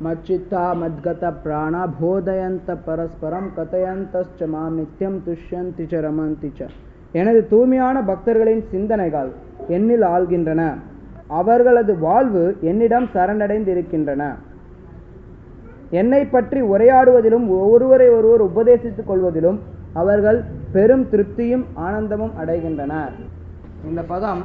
மச்சித்தா மத்கத பிராணா போதயந்த பரஸ்பரம் கதயந்தஸ்ச மாம் நித்யம் துஷ்யந்தி ச ரமந்தி ச எனது தூய்மையான பக்தர்களின் சிந்தனைகள் என்னில் ஆள்கின்றன அவர்களது வாழ்வு என்னிடம் சரணடைந்திருக்கின்றன என்னை பற்றி உரையாடுவதிலும் ஒருவரை ஒருவர் உபதேசித்துக் கொள்வதிலும் அவர்கள் பெரும் திருப்தியும் ஆனந்தமும் அடைகின்றனர் இந்த பதம்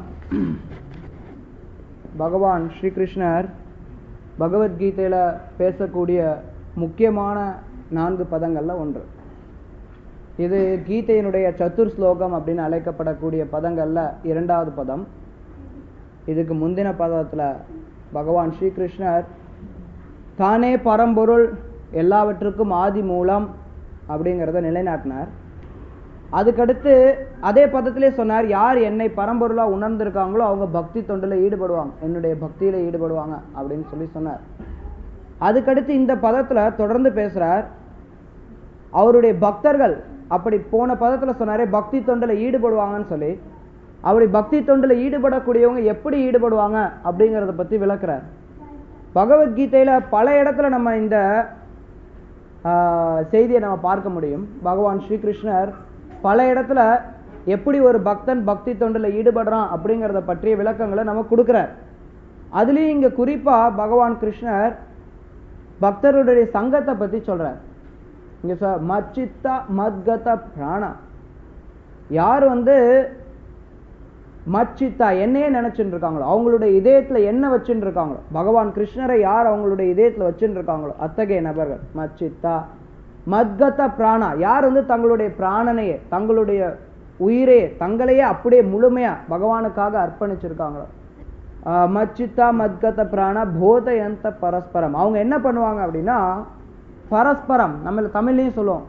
பகவான் ஸ்ரீகிருஷ்ணர் பகவத்கீதையில பேசக்கூடிய முக்கியமான நான்கு பதங்கள்ல ஒன்று இது கீதையினுடைய சத்துர் ஸ்லோகம் அப்படின்னு அழைக்கப்படக்கூடிய பதங்கள்ல இரண்டாவது பதம் இதுக்கு முந்தின பதத்துல பகவான் ஸ்ரீகிருஷ்ணர் தானே பரம்பொருள் எல்லாவற்றுக்கும் ஆதி மூலம் அப்படிங்கிறத நிலைநாட்டினார் அதுக்கடுத்து அதே பதத்திலே சொன்னார் யார் என்னை பரம்பொருளா உணர்ந்திருக்காங்களோ அவங்க பக்தி தொண்டுல ஈடுபடுவாங்க என்னுடைய பக்தியில ஈடுபடுவாங்க அப்படின்னு சொல்லி சொன்னார் அதுக்கடுத்து இந்த பதத்துல தொடர்ந்து பேசுறார் அவருடைய பக்தர்கள் அப்படி போன பதத்துல சொன்னாரே பக்தி தொண்டுல ஈடுபடுவாங்கன்னு சொல்லி அப்படி பக்தி தொண்டுல ஈடுபடக்கூடியவங்க எப்படி ஈடுபடுவாங்க அப்படிங்கறத பத்தி விளக்குறார் பகவத்கீதையில பல இடத்துல நம்ம இந்த ஆஹ், செய்தியை நம்ம பார்க்க முடியும் பகவான் ஸ்ரீகிருஷ்ணர் பல இடத்துல எப்படி ஒரு பக்தன் பக்தி தொண்டுல ஈடுபடுறான் அப்படிங்கறத பற்றிய விளக்கங்களை நம்ம கொடுக்கிறார் அதுலயும் இங்க குறிப்பா பகவான் கிருஷ்ணர் பக்தருடைய சங்கத்தை பத்தி சொல்றார் இங்க சொ- மச்சித்தா மத்கத பிராணா யார் வந்து மச்சித்தா என்னையே நினைச்சுட்டு இருக்காங்களோ அவங்களுடைய இதயத்துல என்ன வச்சுட்டு இருக்காங்களோ பகவான் கிருஷ்ணரை யார் அவங்களுடைய இதயத்துல வச்சுட்டு இருக்காங்களோ அத்தகைய நபர்கள் மச்சித்தா மத்கத பிராணா யார் வந்து தங்களுடைய பிராணனையே தங்களுடைய உயிரையே தங்களையே அப்படியே முழுமையா பகவானுக்காக அர்ப்பணிச்சிருக்காங்களோ ஆஹ் மச்சித்தா மத்கத பிராணா போதயந்த பரஸ்பரம் அவங்க என்ன பண்ணுவாங்க அப்படின்னா பரஸ்பரம் நம்ம தமிழ்லயும் சொல்லுவோம்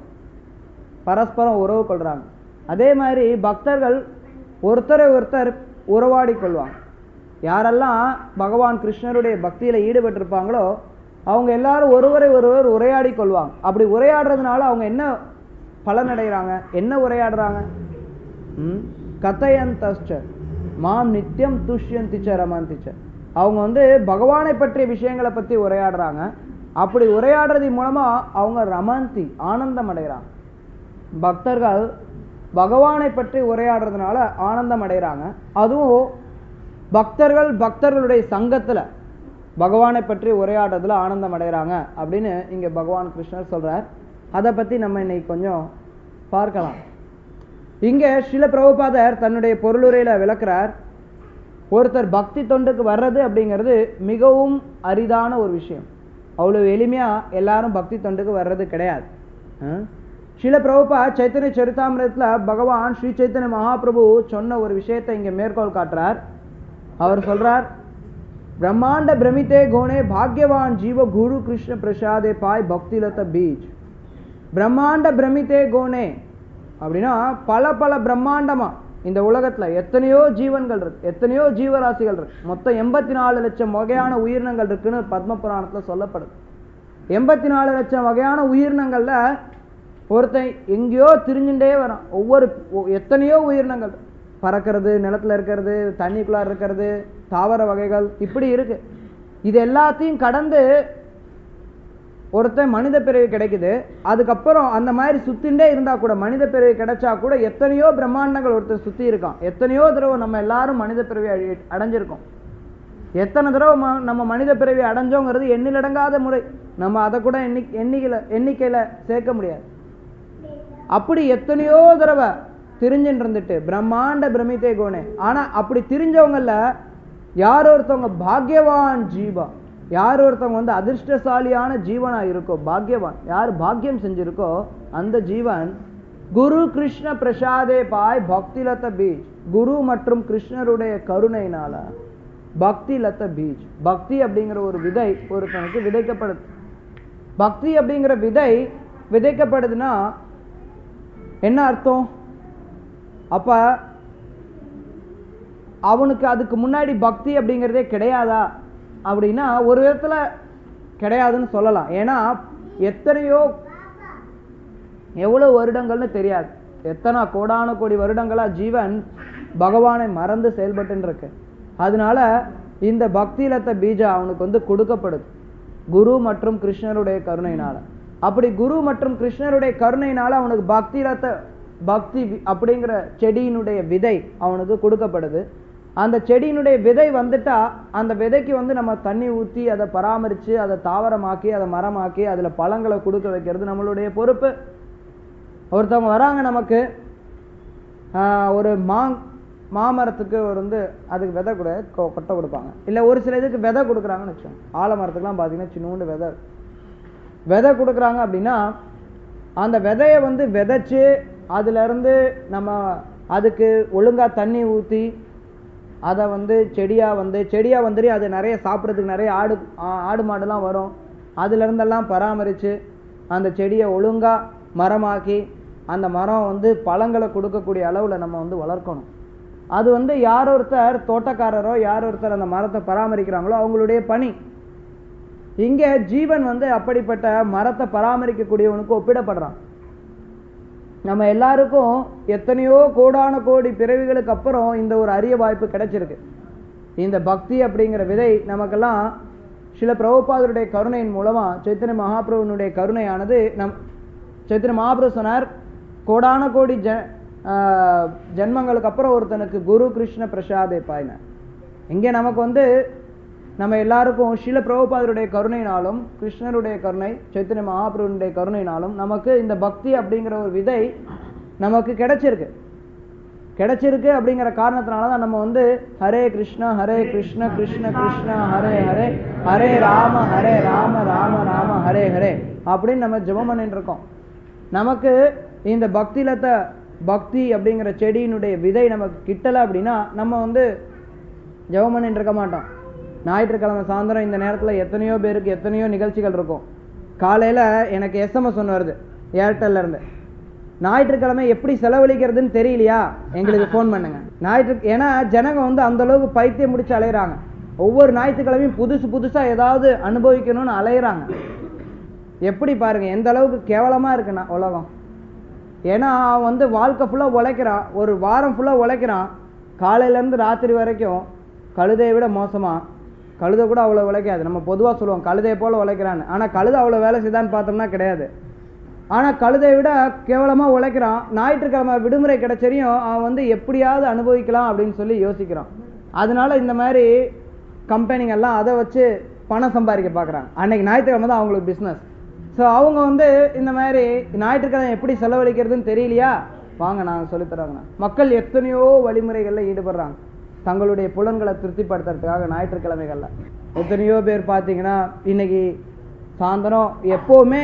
பரஸ்பரம் உறவு கொள்றாங்க அதே மாதிரி பக்தர்கள் ஒருத்தரை ஒருத்தர் உறவாடி கொள்வாங்க யாரெல்லாம் பகவான் கிருஷ்ணருடைய பக்தியில ஈடுபட்டிருப்பாங்களோ அவங்க எல்லாரும் ஒருவரை ஒருவர் உரையாடி கொள்வாங்க அப்படி உரையாடுறதுனால அவங்க என்ன பலனடைகிறாங்க என்ன உரையாடுறாங்க ம்? கதயந்தஸ்ச மாம் நித்தியம் துஷ்யந்தி ச ரமந்தி ச அவங்க வந்து பகவானை பற்றிய விஷயங்களை பத்தி உரையாடுறாங்க அப்படி உரையாடுறது மூலமா அவங்க ரமந்தி ஆனந்தம் அடைகிறாங்க பக்தர்கள் பகவானை பற்றி உரையாடுறதுனால ஆனந்தம் அடைகிறாங்க அதுவும் பக்தர்கள் பக்தர்களுடைய சங்கத்துல பகவானை பற்றி உரையாடுறதுல ஆனந்தம் அடைகிறாங்க அப்படின்னு இங்க பகவான் கிருஷ்ணர் சொல்றார் அதை பத்தி நம்ம இன்னைக்கு கொஞ்சம் பார்க்கலாம் இங்க சில பிரபுபாதர் தன்னுடைய பொருளுரையில விளக்குறார் ஒருத்தர் பக்தி தொண்டுக்கு வர்றது அப்படிங்கிறது மிகவும் அரிதான ஒரு விஷயம் அவ்வளவு எளிமையா எல்லாரும் பக்தி தொண்டுக்கு வர்றது கிடையாது ஆ? சில பிரபுபா சைத்தன்ய சரிதாமிரத்துல பகவான் ஸ்ரீ சைத்தன்ய மகாபிரபு சொன்ன ஒரு விஷயத்தை இங்க மேற்கோள் காட்டுறார் அவர் சொல்றார் பிரம்மாண்ட பிரமித்தே கோணே பாக்யவான் ஜீவ குரு கிருஷ்ண பிரசாதே பாய் பக்திலத பீஜ் பிரம்மாண்ட பிரமித்தே கோணே அப்படின்னா பல பல பிரம்மாண்டமா இந்த உலகத்துல எத்தனையோ ஜீவன்கள் இருக்கு எத்தனையோ ஜீவராசிகள் இருக்கு மொத்தம் எண்பத்தி நாலு லட்சம் வகையான உயிரினங்கள் இருக்குன்னு பத்ம புராணத்துல சொல்லப்படுது எண்பத்தி நாலு லட்சம் வகையான உயிரினங்கள்ல ஒருத்தன் எங்கேயோ திரிஞ்சுட்டே வரான் ஒவ்வொரு ஒ- எத்தனையோ உயிரினங்கள் பறக்கிறது நிலத்துல இருக்கிறது தண்ணிக்குள்ளார இருக்கிறது தாவர வகைகள் இப்படி இருக்கு இது எல்லாத்தையும் கடந்து ஒருத்தன் மனித பிறவி கிடைக்குது அதுக்கப்புறம் அந்த மாதிரி சுத்திண்டே இருந்தா கூட மனித பிறவி கிடைச்சா கூட எத்தனையோ பிரம்மாண்டங்கள் ஒருத்தன் சுத்தி இருக்கான் எத்தனையோ தடவை நம்ம எல்லாரும் மனித பிறவி அடை- அடைஞ்சிருக்கோம் எத்தனை தடவை ம- நம்ம மனித பிறவி அடைஞ்சோங்கிறது எண்ணிலடங்காத முறை நம்ம அதை கூட எண்ணி எண்ணிக்கையில எண்ணிக்கையில சேர்க்க முடியாது அப்படி எத்தனையோ தடவை திரிஞ்சுட்டு இருந்துட்டு பிரம்மாண்ட பிரமித்தே கோனே ஆனா அப்படி திரிஞ்சவங்கல்ல யார் ஒருத்தவங்க பாக்யவான் ஜீவா யார் ஒருத்தவங்க வந்து அதிர்ஷ்டசாலியான ஜீவனா இருக்கோ பாக்யவான் யார் பாக்கியம் செஞ்சிருக்கோ அந்த ஜீவன் குரு கிருஷ்ண பிரசாதே பாய் பக்தி லத பீஜ் குரு மற்றும் கிருஷ்ணருடைய கருணையினால பக்தி லத்த பீஜ் பக்தி அப்படிங்கிற ஒரு விதை ஒருத்தனுக்கு விதைக்கப்படுது பக்தி அப்படிங்கிற விதை விதைக்கப்படுதுன்னா என்ன அர்த்தம் அப்ப அவனுக்கு அதுக்கு முன்னாடி பக்தி அப்படிங்கிறதே கிடையாதா அப்படின்னா ஒரு விதத்துல கிடையாதுன்னு சொல்லலாம் ஏன்னா எத்தனையோ எவ்வளவு வருடங்கள்னு தெரியாது எத்தனை கோடான கோடி வருடங்களா ஜீவன் பகவானை மறந்து செயல்பட்டு இருக்கு அதனால இந்த பக்தி லத்த பீஜா அவனுக்கு வந்து கொடுக்கப்படுது குரு மற்றும் கிருஷ்ணருடைய கருணையினால அப்படி குரு மற்றும் கிருஷ்ணருடைய கருணையினால அவனுக்கு பக்திரத்த பக்தி வி- அப்படிங்கிற செடியினுடைய விதை அவனுக்கு கொடுக்கப்படுது அந்த செடியினுடைய விதை வந்துட்டா அந்த விதைக்கு வந்து நம்ம தண்ணி ஊத்தி அதை பராமரிச்சு அதை தாவரமாக்கி அதை மரமாக்கி அதுல பழங்களை கொடுக்க வைக்கிறது நம்மளுடைய பொறுப்பு ஒருத்தவங்க வராங்க நமக்கு ஆஹ், ஒரு மா மாமரத்துக்கு ஒரு வந்து அதுக்கு விதை கூட கொ- கொட்டை கொடுப்பாங்க இல்லை ஒரு சில இதுக்கு விதை கொடுக்குறாங்கன்னு வச்சோம் ஆலமரத்துக்குலாம் பார்த்தீங்கன்னா சின்னூண்டு விதை விதை கொடுக்குறாங்க அப்படின்னா அந்த விதையை வந்து விதைச்சு அதுல இருந்து நம்ம அதுக்கு ஒழுங்கா தண்ணி ஊற்றி அதை வந்து செடியா வந்து செடியா வந்துட்டு அது நிறைய சாப்பிட்றதுக்கு நிறைய ஆடு ஆ- ஆடு மாடுலாம் வரும் அதுல இருந்தெல்லாம் பராமரிச்சு அந்த செடியை ஒழுங்கா மரமாக்கி அந்த மரம் வந்து பழங்களை கொடுக்கக்கூடிய அளவுல நம்ம வந்து வளர்க்கணும் அது வந்து யார் ஒருத்தர் தோட்டக்காரரோ யார் ஒருத்தர் அந்த மரத்தை பராமரிக்கிறாங்களோ அவங்களுடைய பணி இங்க ஜீவன் வந்து அப்படிப்பட்ட மரத்தை பராமரிக்கக்கூடியவனுக்கு ஒப்பிடப்படுறான் நம்ம எல்லாருக்கும் எத்தனையோ கோடான கோடி பிறவிகளுக்கு அப்புறம் இந்த ஒரு அரிய வாய்ப்பு கிடைச்சிருக்கு இந்த பக்தி அப்படிங்கிற விதை நமக்கெல்லாம் சில பிரபுபாதருடைய கருணையின் மூலமா சைத்தன்ய மகாபிரபுனுடைய கருணையானது நம் சைத்தன்ய மகாபிரபு சொன்னார் கோடான கோடி ஜ ஆஹ் ஜென்மங்களுக்கு அப்புறம் ஒருத்தனுக்கு குரு கிருஷ்ண பிரசாதே பாயினார் இங்கே நமக்கு வந்து நம்ம எல்லாருக்கும் சில பிரபுபாதருடைய கருணையினாலும் கிருஷ்ணருடைய கருணை சைத்தன்ய மகாபிரபுனுடைய கருணையினாலும் நமக்கு இந்த பக்தி அப்படிங்கிற ஒரு விதை நமக்கு கிடைச்சிருக்கு கிடைச்சிருக்கு அப்படிங்கிற காரணத்தினால தான் நம்ம வந்து ஹரே கிருஷ்ணா ஹரே கிருஷ்ண கிருஷ்ண கிருஷ்ண ஹரே ஹரே ஹரே ராம ஹரே ராம ராம ராம ஹரே ஹரே அப்படின்னு நம்ம ஜெபம் பண்ணிட்டு இருக்கோம் நமக்கு இந்த பக்திலத்த பக்தி அப்படிங்கிற செடியினுடைய விதை நமக்கு கிட்டல அப்படின்னா நம்ம வந்து ஜெபம் பண்ணிட்டு இருக்க மாட்டோம் ஞாயிற்றுக்கிழமை சாயந்தரம் இந்த நேரத்துல எத்தனையோ பேருக்கு எத்தனையோ நிகழ்ச்சிகள் இருக்கும் காலையில எனக்கு எஸ்எம்எஸ் ஒன்று வருது ஏர்டெல்ல இருந்து ஞாயிற்றுக்கிழமை எப்படி செலவழிக்கிறதுன்னு தெரியலையா எங்களுக்கு ஃபோன் பண்ணுங்க ஞாயிற்று ஏன்னா ஜனங்க வந்து அந்த அளவுக்கு பைத்தியம் முடிச்சு அலையுறாங்க ஒவ்வொரு ஞாயிற்றுக்கிழமையும் புதுசு புதுசா ஏதாவது அனுபவிக்கணும்னு அலையுறாங்க எப்படி பாருங்க எந்த அளவுக்கு கேவலமா இருக்குண்ணா உலகம் ஏன்னா அவன் வந்து வாழ்க்கை ஃபுல்லா உழைக்கிறான் ஒரு வாரம் ஃபுல்லா உழைக்கிறான் காலையில இருந்து ராத்திரி வரைக்கும் கழுதையை விட மோசமா கழுதை கூட அவ்வளவு உழைக்காது நம்ம பொதுவா சொல்லுவோம் கழுதையை போல உழைக்கிறான்னு ஆனா கழுதை அவ்வளவு வேலை செய்தான்னு பார்த்தோம்னா கிடையாது ஆனா கழுதையை விட கேவலமா உழைக்கிறான் ஞாயிற்றுக்கிழமை விடுமுறை கிடைச்சரையும் அவன் வந்து எப்படியாவது அனுபவிக்கலாம் அப்படின்னு சொல்லி யோசிக்கிறான் அதனால இந்த மாதிரி கம்பெனிங்க எல்லாம் அதை வச்சு பணம் சம்பாதிக்க பார்க்கறாங்க அன்னைக்கு ஞாயிற்றுக்கிழமை தான் அவங்களுக்கு பிசினஸ் ஸோ அவங்க வந்து இந்த மாதிரி ஞாயிற்றுக்கிழமை எப்படி செலவழிக்கிறதுன்னு தெரியலையா வாங்க நாங்கள் சொல்லித்தரோங்க மக்கள் எத்தனையோ வழிமுறைகளில் ஈடுபடுறாங்க தங்களுடைய புலன்களை திருப்திப்படுத்துறதுக்காக ஞாயிற்றுக்கிழமைகள்ல எத்தனையோ பேர் பார்த்தீங்கன்னா இன்னைக்கு சாயந்தரம் எப்போவுமே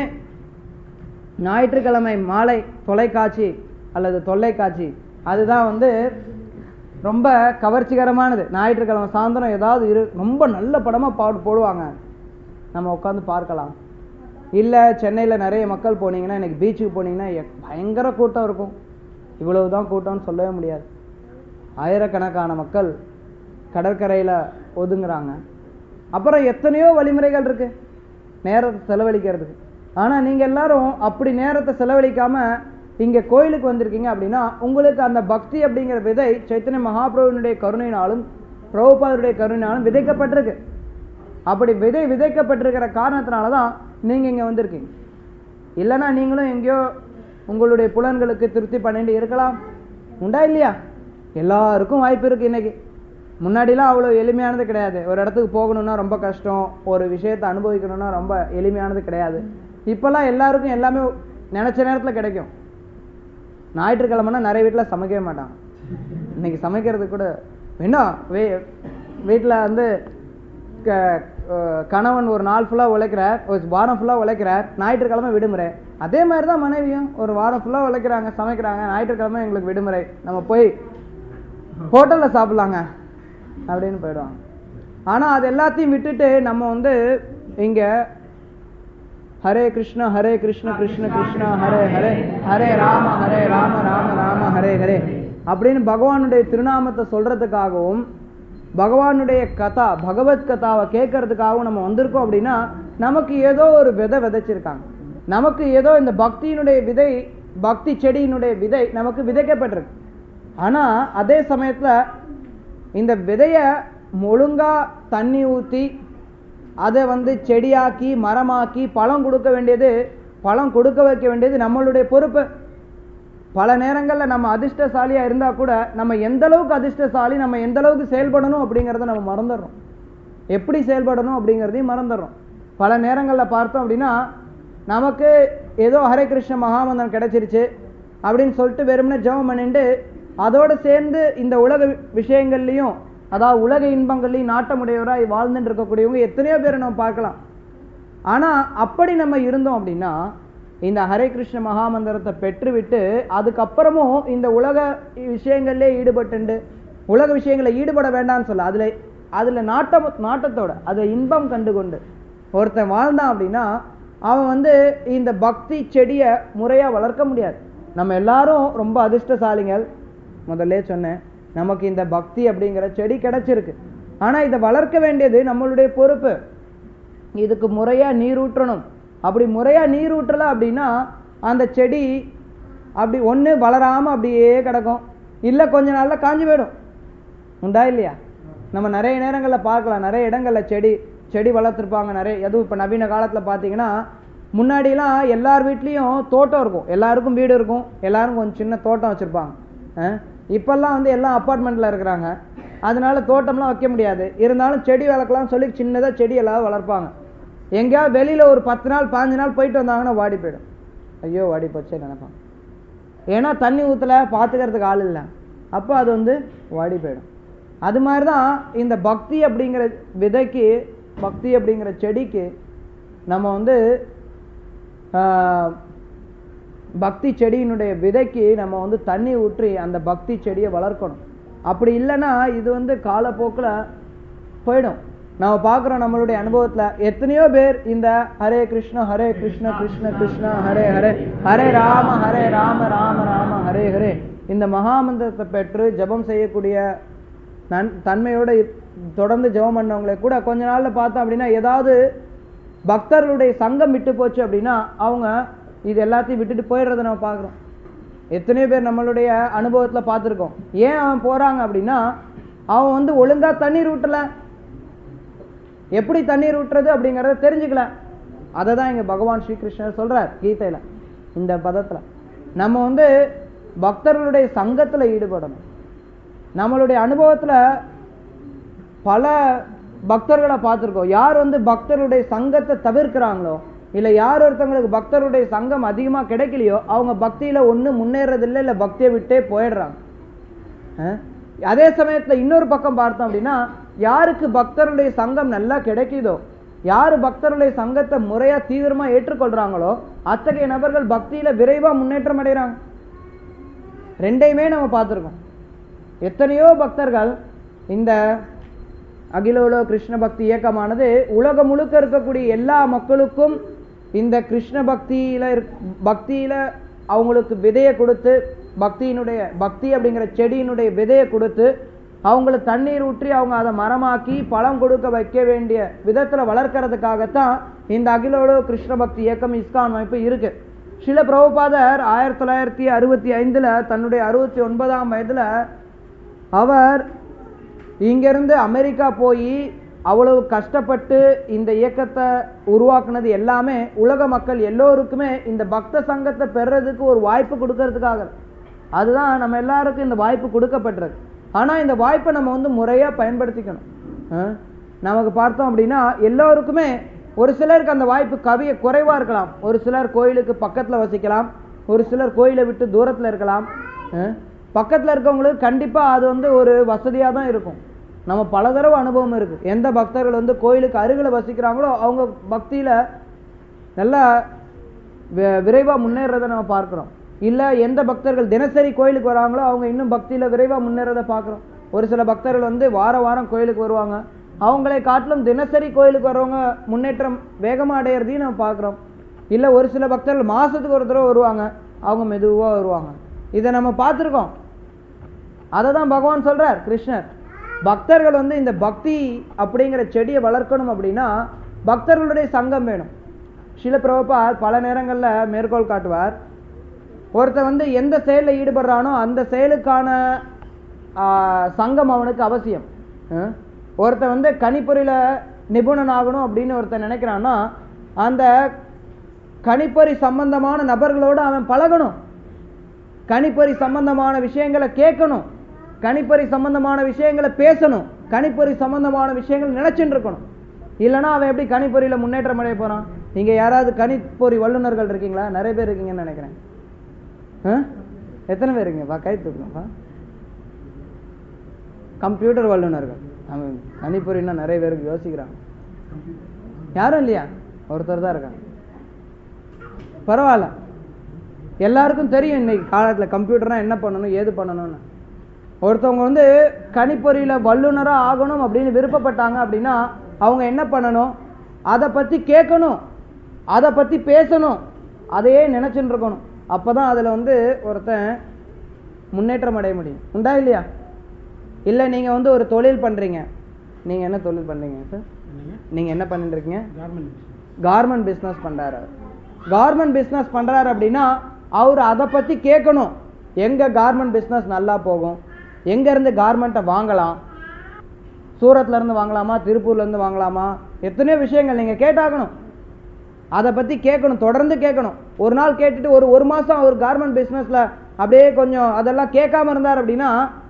ஞாயிற்றுக்கிழமை மாலை தொலைக்காட்சி அல்லது தொல்லைக்காட்சி அதுதான் வந்து ரொம்ப கவர்ச்சிகரமானது ஞாயிற்றுக்கிழமை சாயந்தரம் ஏதாவது இரு ரொம்ப நல்ல படமா பாட்டு போடுவாங்க நம்ம உட்காந்து பார்க்கலாம் இல்லை சென்னையில் நிறைய மக்கள் போனீங்கன்னா இன்னைக்கு பீச்சுக்கு போனீங்கன்னா எ- பயங்கர கூட்டம் இருக்கும் இவ்வளவு தான் கூட்டம்னு சொல்லவே முடியாது ஆயிரக்கணக்கான மக்கள் கடற்கரையில் ஒதுங்குறாங்க அப்புறம் எத்தனையோ வழிமுறைகள் இருக்கு நேரத்தை செலவழிக்கிறதுக்கு ஆனா நீங்க எல்லாரும் அப்படி நேரத்தை செலவழிக்காம இங்க கோயிலுக்கு வந்திருக்கீங்க அப்படின்னா உங்களுக்கு அந்த பக்தி அப்படிங்கிற விதை சைத்தன்ய மகாபிரபுனுடைய கருணையினாலும் பிரபுபாதருடைய கருணையினாலும் விதைக்கப்பட்டிருக்கு அப்படி விதை விதைக்கப்பட்டிருக்கிற காரணத்தினால தான் நீங்க இங்க வந்திருக்கீங்க இல்லைன்னா நீங்களும் எங்கேயோ உங்களுடைய புலன்களுக்கு திருப்தி பண்ணிட்டு இருக்கலாம் உண்டா இல்லையா எல்லாருக்கும் வாய்ப்பு இருக்கு இன்னைக்கு முன்னாடிலாம் அவ்வளோ எளிமையானது கிடையாது ஒரு இடத்துக்கு போகணும்னா ரொம்ப கஷ்டம் ஒரு விஷயத்தை அனுபவிக்கணும்னா ரொம்ப எளிமையானது கிடையாது இப்போல்லாம் எல்லாருக்கும் எல்லாமே நினைச்ச நேரத்துல கிடைக்கும் ஞாயிற்றுக்கிழமைனா நிறைய வீட்டில் சமைக்கவே மாட்டாங்க இன்னைக்கு சமைக்கிறது கூட என்ன வே வீட்டில் வந்து க- அஹ் கணவன் ஒரு நாள் ஃபுல்லாக உழைக்கிறார் ஒரு வாரம் ஃபுல்லாக உழைக்கிறார் ஞாயிற்றுக்கிழமை விடுமுறை அதே மாதிரி தான் மனைவியும் ஒரு வாரம் ஃபுல்லாக உழைக்கிறாங்க சமைக்கிறாங்க ஞாயிற்றுக்கிழமை எங்களுக்கு விடுமுறை நம்ம போய் ஹோட்டலில் சாப்பிட்லாங்க அப்படின்னு போயிடுவாங்க ஆனால் அது எல்லாத்தையும் விட்டுட்டு நம்ம வந்து இங்கே ஹரே கிருஷ்ண ஹரே கிருஷ்ண கிருஷ்ண கிருஷ்ண ஹரே ஹரே ஹரே ராம ஹரே ராம ராம ராம ஹரே ஹரே அப்படின்னு பகவானுடைய திருநாமத்தை சொல்றதுக்காகவும் பகவானுடைய கதா பகவத் கதாவை கேட்கறதுக்காகவும் நம்ம வந்திருக்கோம் அப்படின்னா நமக்கு ஏதோ ஒரு விதை விதைச்சிருக்காங்க நமக்கு ஏதோ இந்த பக்தியினுடைய விதை பக்தி செடியினுடைய விதை நமக்கு விதைக்கப்பட்டிருக்கு ஆனா அதே சமயத்துல இந்த விதைய ஒழுங்கா தண்ணி ஊத்தி அதை வந்து செடியாக்கி மரமாக்கி பழம் கொடுக்க வேண்டியது பழம் கொடுக்க வைக்க வேண்டியது நம்மளுடைய பொறுப்பு பல நேரங்களில் நம்ம அதிர்ஷ்டசாலியா இருந்தா கூட நம்ம எந்த அளவுக்கு அதிர்ஷ்டசாலி நம்ம எந்த அளவுக்கு செயல்படணும் அப்படிங்கிறத நம்ம மறந்துடுறோம் எப்படி செயல்படணும் அப்படிங்கிறதையும் மறந்துடுறோம் பல நேரங்களில் பார்த்தோம் அப்படின்னா நமக்கு ஏதோ ஹரே கிருஷ்ண மகாமந்திரம் கிடைச்சிருச்சு அப்படின்னு சொல்லிட்டு வெறுமனே ஜெபம் பண்ணிட்டு அதோடு சேர்ந்து இந்த உலக வி- விஷயங்கள்லையும் அதாவது உலக இன்பங்கள்லையும் நாட்டமுடையவராய் வாழ்ந்துட்டு இருக்கக்கூடியவங்க எத்தனையோ பேரை நம்ம பார்க்கலாம் ஆனா அப்படி நம்ம இருந்தோம் அப்படின்னா இந்த ஹரே கிருஷ்ண மகாமந்திரத்தை பெற்றுவிட்டு அதுக்கப்புறமும் இந்த உலக விஷயங்கள்லே ஈடுபட்டுண்டு உலக விஷயங்களை ஈடுபட வேண்டாம்னு சொல்ல அதுல அதுல நாட்டம் நாட்டத்தோட அதுல இன்பம் கண்டு கொண்டு ஒருத்தன் வாழ்ந்தான் அப்படின்னா அவன் வந்து இந்த பக்தி செடியை முறையா வளர்க்க முடியாது நம்ம எல்லாரும் ரொம்ப அதிர்ஷ்டசாலிகள் முதல்ல சொன்னேன் நமக்கு இந்த பக்தி அப்படிங்கிற செடி கிடைச்சிருக்கு ஆனா இதை வளர்க்க வேண்டியது நம்மளுடைய பொறுப்பு இதுக்கு முறையா நீர் ஊற்றணும் அப்படி முறையா நீர் ஊற்றல அப்படின்னா அந்த செடி அப்படி ஒண்ணு வளராம அப்படியே கிடக்கும் இல்ல கொஞ்ச நாள்ல காஞ்சு போயிடும் உண்டா இல்லையா நம்ம நிறைய நேரங்கள்ல பார்க்கலாம் நிறைய இடங்கள்ல செடி செடி வளர்த்துருப்பாங்க நிறைய எதுவும் இப்ப நவீன காலத்துல பாத்தீங்கன்னா முன்னாடிலாம் எல்லார் வீட்லயும் தோட்டம் இருக்கும் எல்லாருக்கும் வீடு இருக்கும் எல்லாரும் கொஞ்சம் சின்ன தோட்டம் வச்சிருப்பாங்க அஹ் இப்பெல்லாம் வந்து எல்லாம் அப்பார்ட்மெண்ட்ல இருக்கிறாங்க அதனால தோட்டம்லாம் வைக்க முடியாது இருந்தாலும் செடி வளர்க்கலாம் சொல்லி சின்னதா செடி எல்லாம் வளர்ப்பாங்க எங்கேயாவது வெளியில ஒரு பத்து நாள் பாஞ்சு நாள் போயிட்டு வந்தாங்கன்னா வாடி போயிடும் ஐயோ வாடி போச்சே நினைப்பாங்க ஏன்னா தண்ணி ஊத்தல பாத்துக்கிறதுக்கு ஆள் இல்லை அப்போ அது வந்து வாடி போயிடும் அது மாதிரி தான் இந்த பக்தி அப்படிங்கிற விதைக்கு பக்தி அப்படிங்கிற செடிக்கு நம்ம வந்து ஆஹ், பக்தி செடியினுடைய விதைக்கு நம்ம வந்து தண்ணி ஊற்றி அந்த பக்தி செடியை வளர்க்கணும் அப்படி இல்லைன்னா இது வந்து காலப்போக்கில் போயிடும் நம்ம பார்க்குறோம் நம்மளுடைய அனுபவத்துல எத்தனையோ பேர் இந்த ஹரே கிருஷ்ண ஹரே கிருஷ்ண கிருஷ்ண கிருஷ்ண ஹரே ஹரே ஹரே ராம ஹரே ராம ராம ராம ஹரே ஹரே இந்த மகாமந்திரத்தை பெற்று ஜெபம் செய்யக்கூடிய நன் தன்மையோட இ- தொடர்ந்து ஜெபம் பண்ணவங்களை கூட கொஞ்ச நாள்ல பார்த்தோம் அப்படின்னா ஏதாவது பக்தர்களுடைய சங்கம் விட்டு போச்சு அப்படின்னா அவங்க இது எல்லாத்தையும் விட்டுட்டு போயிடுறத நம்ம பார்க்குறோம் எத்தனையோ பேர் நம்மளுடைய அனுபவத்துல பார்த்துருக்கோம் ஏன் அவன் போறாங்க அப்படின்னா அவன் வந்து ஒழுங்கா தண்ணீர் ஊட்டல எப்படி தண்ணீர் ஊட்டுறது அப்படிங்கறத தெரிஞ்சுக்கல அதை தான் இங்க பகவான் ஸ்ரீகிருஷ்ணர் சொல்றார் கீதையில இந்த பதத்துல நம்ம வந்து பக்தர்களுடைய சங்கத்துல ஈடுபடணும் நம்மளுடைய அனுபவத்துல பல பக்தர்களை பார்த்திருக்கோம் யார் வந்து பக்தருடைய சங்கத்தை தவிர்க்கிறாங்களோ இல்ல யார் ஒருத்தவங்களுக்கு பக்தருடைய சங்கம் அதிகமா கிடைக்கலையோ அவங்க பக்தியில ஒண்ணு முன்னேறதில்லை இல்ல பக்தியை விட்டே போயிடுறாங்க அஹ்? அதே சமயத்துல இன்னொரு பக்கம் பார்த்தோம் அப்படின்னா யாருக்கு பக்தருடைய சங்கம் நல்லா கிடைக்குதோ யாரு பக்தருடைய சங்கத்தை முறையா தீவிரமா ஏற்றுக்கொள்றாங்களோ அத்தகைய நபர்கள் பக்தியில விரைவா முன்னேற்றம் அடைகிறாங்க ரெண்டையுமே நம்ம பார்த்திருக்கோம் எத்தனையோ பக்தர்கள் இந்த அகில உலக கிருஷ்ண பக்தி இயக்கமானது உலகம் முழுக்க இருக்கக்கூடிய எல்லா மக்களுக்கும் இந்த கிருஷ்ண பக்தியில இருக்- பக்தியில அவங்களுக்கு விதையை கொடுத்து பக்தியினுடைய பக்தி அப்படிங்கிற செடியினுடைய விதையை கொடுத்து அவங்கள தண்ணீர் ஊற்றி அவங்க அதை மரமாக்கி பழம் கொடுக்க வைக்க வேண்டிய விதத்துல வளர்க்கறதுக்காகத்தான் இந்த அகில உலக கிருஷ்ண பக்தி இயக்கம் இஸ்கான் அமைப்பு இருக்கு சில பிரபுபாதர் ஆயிரத்தி தொள்ளாயிரத்தி அறுபத்தி ஐந்துல தன்னுடைய அறுபத்தி ஒன்பதாம் வயதுல அவர் இங்கிருந்து அமெரிக்கா போய் அவ்வளவு கஷ்டப்பட்டு இந்த இயக்கத்தை உருவாக்குனது எல்லாமே உலக மக்கள் எல்லோருக்குமே இந்த பக்த சங்கத்தை பெறுறதுக்கு ஒரு வாய்ப்பு கொடுக்கறதுக்காக அதுதான் நம்ம எல்லாருக்கும் இந்த வாய்ப்பு கொடுக்கப்பட்டிருக்கு ஆனா இந்த வாய்ப்பை நம்ம வந்து முறையா பயன்படுத்திக்கணும் ஆ? நமக்கு பார்த்தோம் அப்படின்னா எல்லோருக்குமே ஒரு சிலருக்கு அந்த வாய்ப்பு கவிய குறைவா இருக்கலாம் ஒரு சிலர் கோயிலுக்கு பக்கத்துல வசிக்கலாம் ஒரு சிலர் கோயிலை விட்டு தூரத்துல இருக்கலாம் ஆ? பக்கத்துல இருக்கவங்களுக்கு கண்டிப்பா அது வந்து ஒரு வசதியா தான் இருக்கும் நம்ம பல தடவை அனுபவம் இருக்கு எந்த பக்தர்கள் வந்து கோயிலுக்கு அருகில வசிக்கிறாங்களோ அவங்க பக்தியில நல்லா வி- விரைவா முன்னேறதை நம்ம பார்க்கிறோம் இல்ல எந்த பக்தர்கள் தினசரி கோயிலுக்கு வராங்களோ அவங்க இன்னும் பக்தியில விரைவா முன்னேறதை பார்க்கிறோம் ஒரு சில பக்தர்கள் வந்து வார வாரம் கோயிலுக்கு வருவாங்க அவங்களை காட்டிலும் தினசரி கோயிலுக்கு வர்றவங்க முன்னேற்றம் வேகமா அடையிறதையும் நம்ம பார்க்கிறோம் இல்ல ஒரு சில பக்தர்கள் மாசத்துக்கு ஒரு தடவை வருவாங்க அவங்க மெதுவா வருவாங்க இதை நம்ம பார்த்திருக்கோம் அதை தான் பகவான் சொல்றார் கிருஷ்ணர் பக்தர்கள் வந்து இந்த பக்தி அப்படிங்கிற செடியை வளர்க்கணும் அப்படின்னா பக்தர்களுடைய சங்கம் வேணும் சில பிரபுபாத் பல நேரங்கள்ல மேற்கோள் காட்டுவார் ஒருத்தன் வந்து எந்த செயல்ல ஈடுபடுறானோ அந்த செயலுக்கான ஆஹ், சங்கம் அவனுக்கு அவசியம் அஹ்? ஒருத்தன் வந்து கணிப்பொறியில நிபுணன் ஆகணும் அப்படின்னு ஒருத்தன் நினைக்கிறான்னா அந்த கணிப்பொறி சம்பந்தமான நபர்களோடு அவன் பழகணும் கணிப்பொறி சம்பந்தமான விஷயங்களை கேட்கணும் கணிப்பொறி சம்பந்தமான விஷயங்களை பேசணும் கணிப்பொறி சம்பந்தமான விஷயங்கள் நினைச்சுட்டு இருக்கணும் இல்லைன்னா அவன் எப்படி கணிப்பொறியில முன்னேற்றம் அடைய போறான் இங்க யாராவது கணிப்பொறி வல்லுநர்கள் இருக்கீங்களா நிறைய பேர் இருக்கீங்கன்னு நினைக்கிறேன் ஆ? எத்தனை பேர் இருக்கீங்கப்பா கை தூக்கணும்ப்பா கம்ப்யூட்டர் வல்லுநர்கள் அவன் கணிப்பொறின்னா நிறைய பேருக்கு யோசிக்கிறாங்க யாரும் இல்லையா ஒருத்தர் தான் இருக்காங்க பரவாயில்ல எல்லாருக்கும் தெரியும் இன்னைக்கு காலத்துல கம்ப்யூட்டர்னா என்ன பண்ணணும் ஏது பண்ணணும்னு ஒருத்தவங்க வந்து கணிப்பொறியில வல்லுனரா ஆகணும் அப்படின்னு விருப்பப்பட்டாங்க அப்படின்னா அவங்க என்ன பண்ணணும் அதை பத்தி கேட்கணும் அதை பத்தி பேசணும் அதையே நினைச்சுட்டு இருக்கணும் அப்பதான் அதுல வந்து ஒருத்தன் முன்னேற்றம் அடைய முடியும் உண்டா இல்லையா இல்ல நீங்க வந்து ஒரு தொழில் பண்றீங்க நீங்க என்ன தொழில் பண்றீங்க சார் நீங்க என்ன பண்ணிட்டு இருக்கீங்க கார்மெண்ட் பிசினஸ் பண்றாரு கார்மெண்ட் பிசினஸ் பண்றாரு அப்படின்னா அவர் அதை பத்தி கேட்கணும் எங்க கார்மெண்ட் பிசினஸ் நல்லா போகும் எங்க இருந்து கார்மெண்ட்டை வாங்கலாம் சூரத்ல இருந்து வாங்கலாமா திருப்பூர்ல இருந்து வாங்கலாமா எத்தனையோ விஷயங்கள் நீங்க கேட்டாகணும் அதை பத்தி கேட்கணும் தொடர்ந்து கேட்கணும் ஒரு நாள் கேட்டுட்டு ஒரு ஒரு மாசம் அவர் கார்மெண்ட் பிசினஸ்ல அப்படியே கொஞ்சம் அதெல்லாம் கேட்காம இருந்தார் அப்படின்னா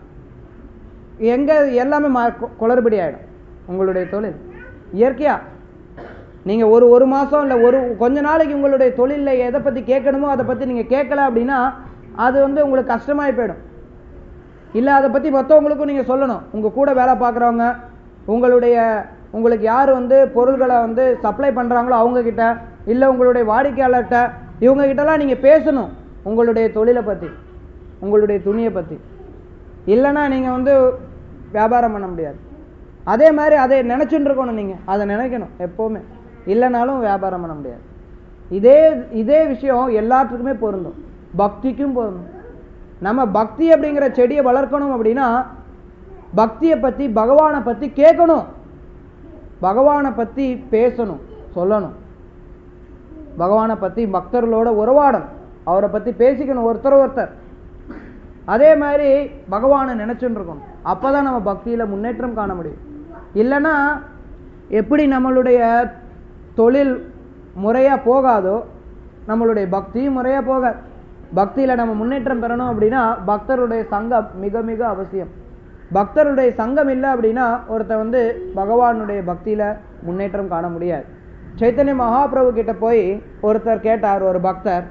எங்க எல்லாமே மா- கு- குளறுபடி ஆயிடும் உங்களுடைய தொழில் இயற்கையா நீங்க ஒரு ஒரு மாசம் இல்ல ஒரு கொஞ்ச நாளைக்கு உங்களுடைய தொழில்ல எதை பத்தி கேட்கணுமோ அதை பத்தி நீங்க கேட்கல அப்படின்னா அது வந்து உங்களுக்கு கஷ்டமாயி போயிடும் இல்ல அதை பத்தி மற்றவங்களுக்கும் நீங்க சொல்லணும் உங்க கூட வேலை பார்க்குறவங்க உங்களுடைய உங்களுக்கு யார் வந்து பொருள்களை வந்து சப்ளை பண்றாங்களோ அவங்க கிட்ட இல்ல உங்களுடைய வாடிக்கையாளர்கிட்ட இவங்க கிட்டலாம் நீங்க பேசணும் உங்களுடைய தொழிலை பத்தி உங்களுடைய துணியை பத்தி இல்லைன்னா நீங்க வந்து வியாபாரம் பண்ண முடியாது அதே மாதிரி அதை நினைச்சுட்டு இருக்கணும் நீங்க அதை நினைக்கணும் எப்பவுமே இல்லைனாலும் வியாபாரம் பண்ண முடியாது இதே இதே விஷயம் எல்லாத்துக்குமே பொருந்தும் பக்திக்கும் பொருந்தும் நம்ம பக்தி அப்படிங்கிற செடியை வளர்க்கணும் அப்படின்னா பக்தியை பத்தி பகவானை பத்தி கேட்கணும் பகவானை பத்தி பேசணும் சொல்லணும் பகவானை பத்தி பக்தர்களோட உறவாடணும் அவரை பத்தி பேசிக்கணும் ஒருத்தர் ஒருத்தர் அதே மாதிரி பகவானை நினைச்சுட்டு இருக்கணும் அப்பதான் நம்ம பக்தியில முன்னேற்றம் காண முடியும் இல்லைன்னா எப்படி நம்மளுடைய தொழில் முறையா போகாதோ நம்மளுடைய பக்தியும் முறையா போகாது பக்தியில நம்ம முன்னேற்றம் பெறணும் அப்படின்னா பக்தருடைய சங்கம் மிக மிக அவசியம் பக்தருடைய சங்கம் இல்லை அப்படின்னா ஒருத்தன் வந்து பகவானுடைய பக்தியில முன்னேற்றம் காண முடியாது சைத்தன்ய மகாபிரபு கிட்ட போய் ஒருத்தர் கேட்டார் ஒரு பக்தர்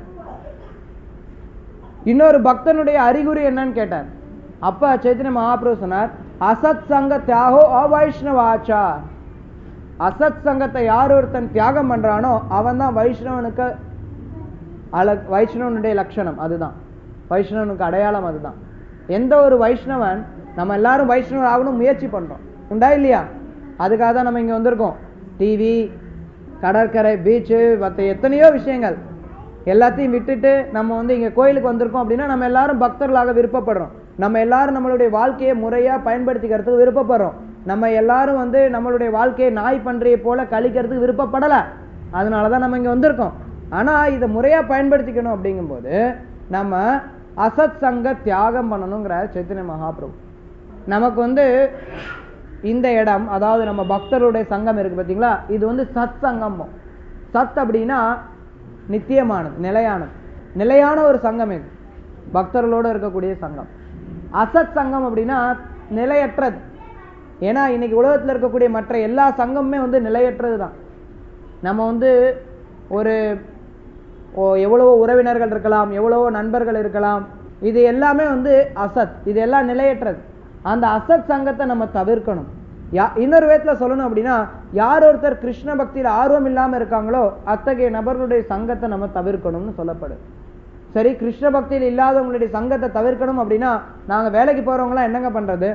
இன்னொரு பக்தனுடைய அறிகுறி என்னன்னு கேட்டார் அப்ப சைத்தன்ய மகாபிரபு சொன்னார் அசத் சங்க தியாகோ அவைஷ்ணவாச்சா அசத் சங்கத்தை யார் ஒருத்தன் தியாகம் பண்றானோ அவன் தான் வைஷ்ணவனுக்கு அல வைஷ்ணவனுடைய லட்சணம் அதுதான் வைஷ்ணவனுக்கு அடையாளம் அதுதான் எந்த ஒரு வைஷ்ணவன் நம்ம எல்லாரும் வைஷ்ணவர் ஆகணும் முயற்சி பண்றோம் உண்டா இல்லையா அதுக்காக தான் நம்ம இங்க வந்திருக்கோம் டிவி கடற்கரை பீச்சு மற்ற எத்தனையோ விஷயங்கள் எல்லாத்தையும் விட்டுட்டு நம்ம வந்து இங்க கோயிலுக்கு வந்திருக்கோம் அப்படின்னா நம்ம எல்லாரும் பக்தர்களாக விருப்பப்படுறோம் நம்ம எல்லாரும் நம்மளுடைய வாழ்க்கையை முறையா பயன்படுத்திக்கிறதுக்கு விருப்பப்படுறோம் நம்ம எல்லாரும் வந்து நம்மளுடைய வாழ்க்கையை நாய் பன்றியை போல கழிக்கிறதுக்கு விருப்பப்படல அதனாலதான் நம்ம இங்க வந்திருக்கோம் ஆனா இதை முறையா பயன்படுத்திக்கணும் அப்படிங்கும்போது நம்ம அசத் சங்க தியாகம் பண்ணணுங்கிற சைத்தன்ய மகாபிரபு நமக்கு வந்து இந்த இடம் அதாவது நம்ம பக்தருடைய சங்கம் இருக்கு பாத்தீங்களா இது வந்து சத் சங்கம் சத் அப்படின்னா நித்தியமானது நிலையானது நிலையான ஒரு சங்கம் இது பக்தர்களோட இருக்கக்கூடிய சங்கம் அசத் சங்கம் அப்படின்னா நிலையற்றது ஏன்னா இன்னைக்கு உலகத்துல இருக்கக்கூடிய மற்ற எல்லா சங்கமுமே வந்து நிலையற்றது தான் நம்ம வந்து ஒரு ஓ எவ்வளவோ உறவினர்கள் இருக்கலாம் எவ்வளவோ நண்பர்கள் இருக்கலாம் இது எல்லாமே வந்து அசத் இது எல்லாம் நிலையற்றது அந்த அசத் சங்கத்தை நம்ம தவிர்க்கணும் யா இன்னொரு விதத்துல சொல்லணும் அப்படின்னா யார் ஒருத்தர் கிருஷ்ண பக்தியில ஆர்வம் இல்லாம இருக்காங்களோ அத்தகைய நபர்களுடைய சங்கத்தை நம்ம தவிர்க்கணும்னு சொல்லப்படுது சரி கிருஷ்ண பக்தியில் இல்லாதவங்களுடைய சங்கத்தை தவிர்க்கணும் அப்படின்னா நாங்க வேலைக்கு போறவங்களாம் என்னங்க பண்றது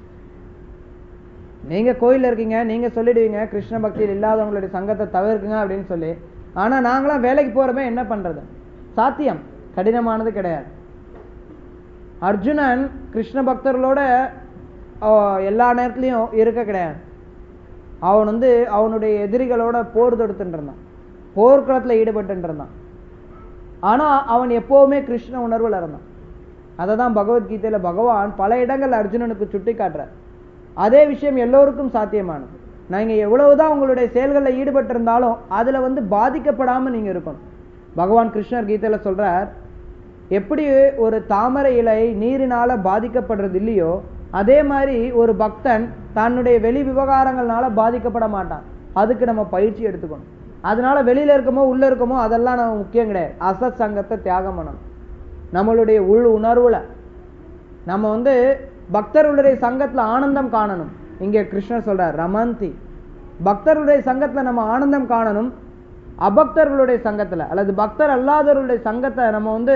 நீங்க கோயில்ல இருக்கீங்க நீங்க சொல்லிடுவீங்க கிருஷ்ண பக்தியில் இல்லாதவங்களுடைய சங்கத்தை தவிர்க்குங்க அப்படின்னு சொல்லி ஆனா நாங்களாம் வேலைக்கு போறமே என்ன பண்றது சாத்தியம் கடினமானது கிடையாது அர்ஜுனன் கிருஷ்ண பக்தர்களோட அஹ், எல்லா நேரத்துலயும் இருக்க கிடையாது அவன் வந்து அவனுடைய எதிரிகளோட போர் தொடுத்துட்டு இருந்தான் போர்க்களத்துல ஈடுபட்டு இருந்தான் ஆனா அவன் எப்பவுமே கிருஷ்ண உணர்வுல இருந்தான் அதை தான் பகவத்கீதையில பகவான் பல இடங்கள் அர்ஜுனனுக்கு சுட்டி காட்டுறார் அதே விஷயம் எல்லோருக்கும் சாத்தியமானது நீங்க எவ்வளவுதான் உங்களுடைய செயல்களில் ஈடுபட்டு இருந்தாலும் அதுல வந்து பாதிக்கப்படாம நீங்க இருக்கணும் பகவான் கிருஷ்ணர் கீதையில சொல்றார் எப்படி ஒரு தாமரை இலை நீரினால பாதிக்கப்படுறது இல்லையோ அதே மாதிரி ஒரு பக்தன் தன்னுடைய வெளி விவகாரங்கள்னால பாதிக்கப்பட மாட்டான் அதுக்கு நம்ம பயிற்சி எடுத்துக்கணும் அதனால வெளியில இருக்கமோ உள்ள இருக்கமோ அதெல்லாம் நம்ம முக்கியம் கிடையாது அசத் சங்கத்தை தியாகம் பண்ணணும் நம்மளுடைய உள் உணர்வுல நம்ம வந்து பக்தர்களுடைய சங்கத்துல ஆனந்தம் காணணும் இங்க கிருஷ்ணர் சொல்றார் ரமந்தி பக்தர்களுடைய சங்கத்துல நம்ம ஆனந்தம் காணணும் அபக்தர்களுடைய சங்கத்துல அல்லது பக்தர் அல்லாதவர்களுடைய சங்கத்தை நம்ம வந்து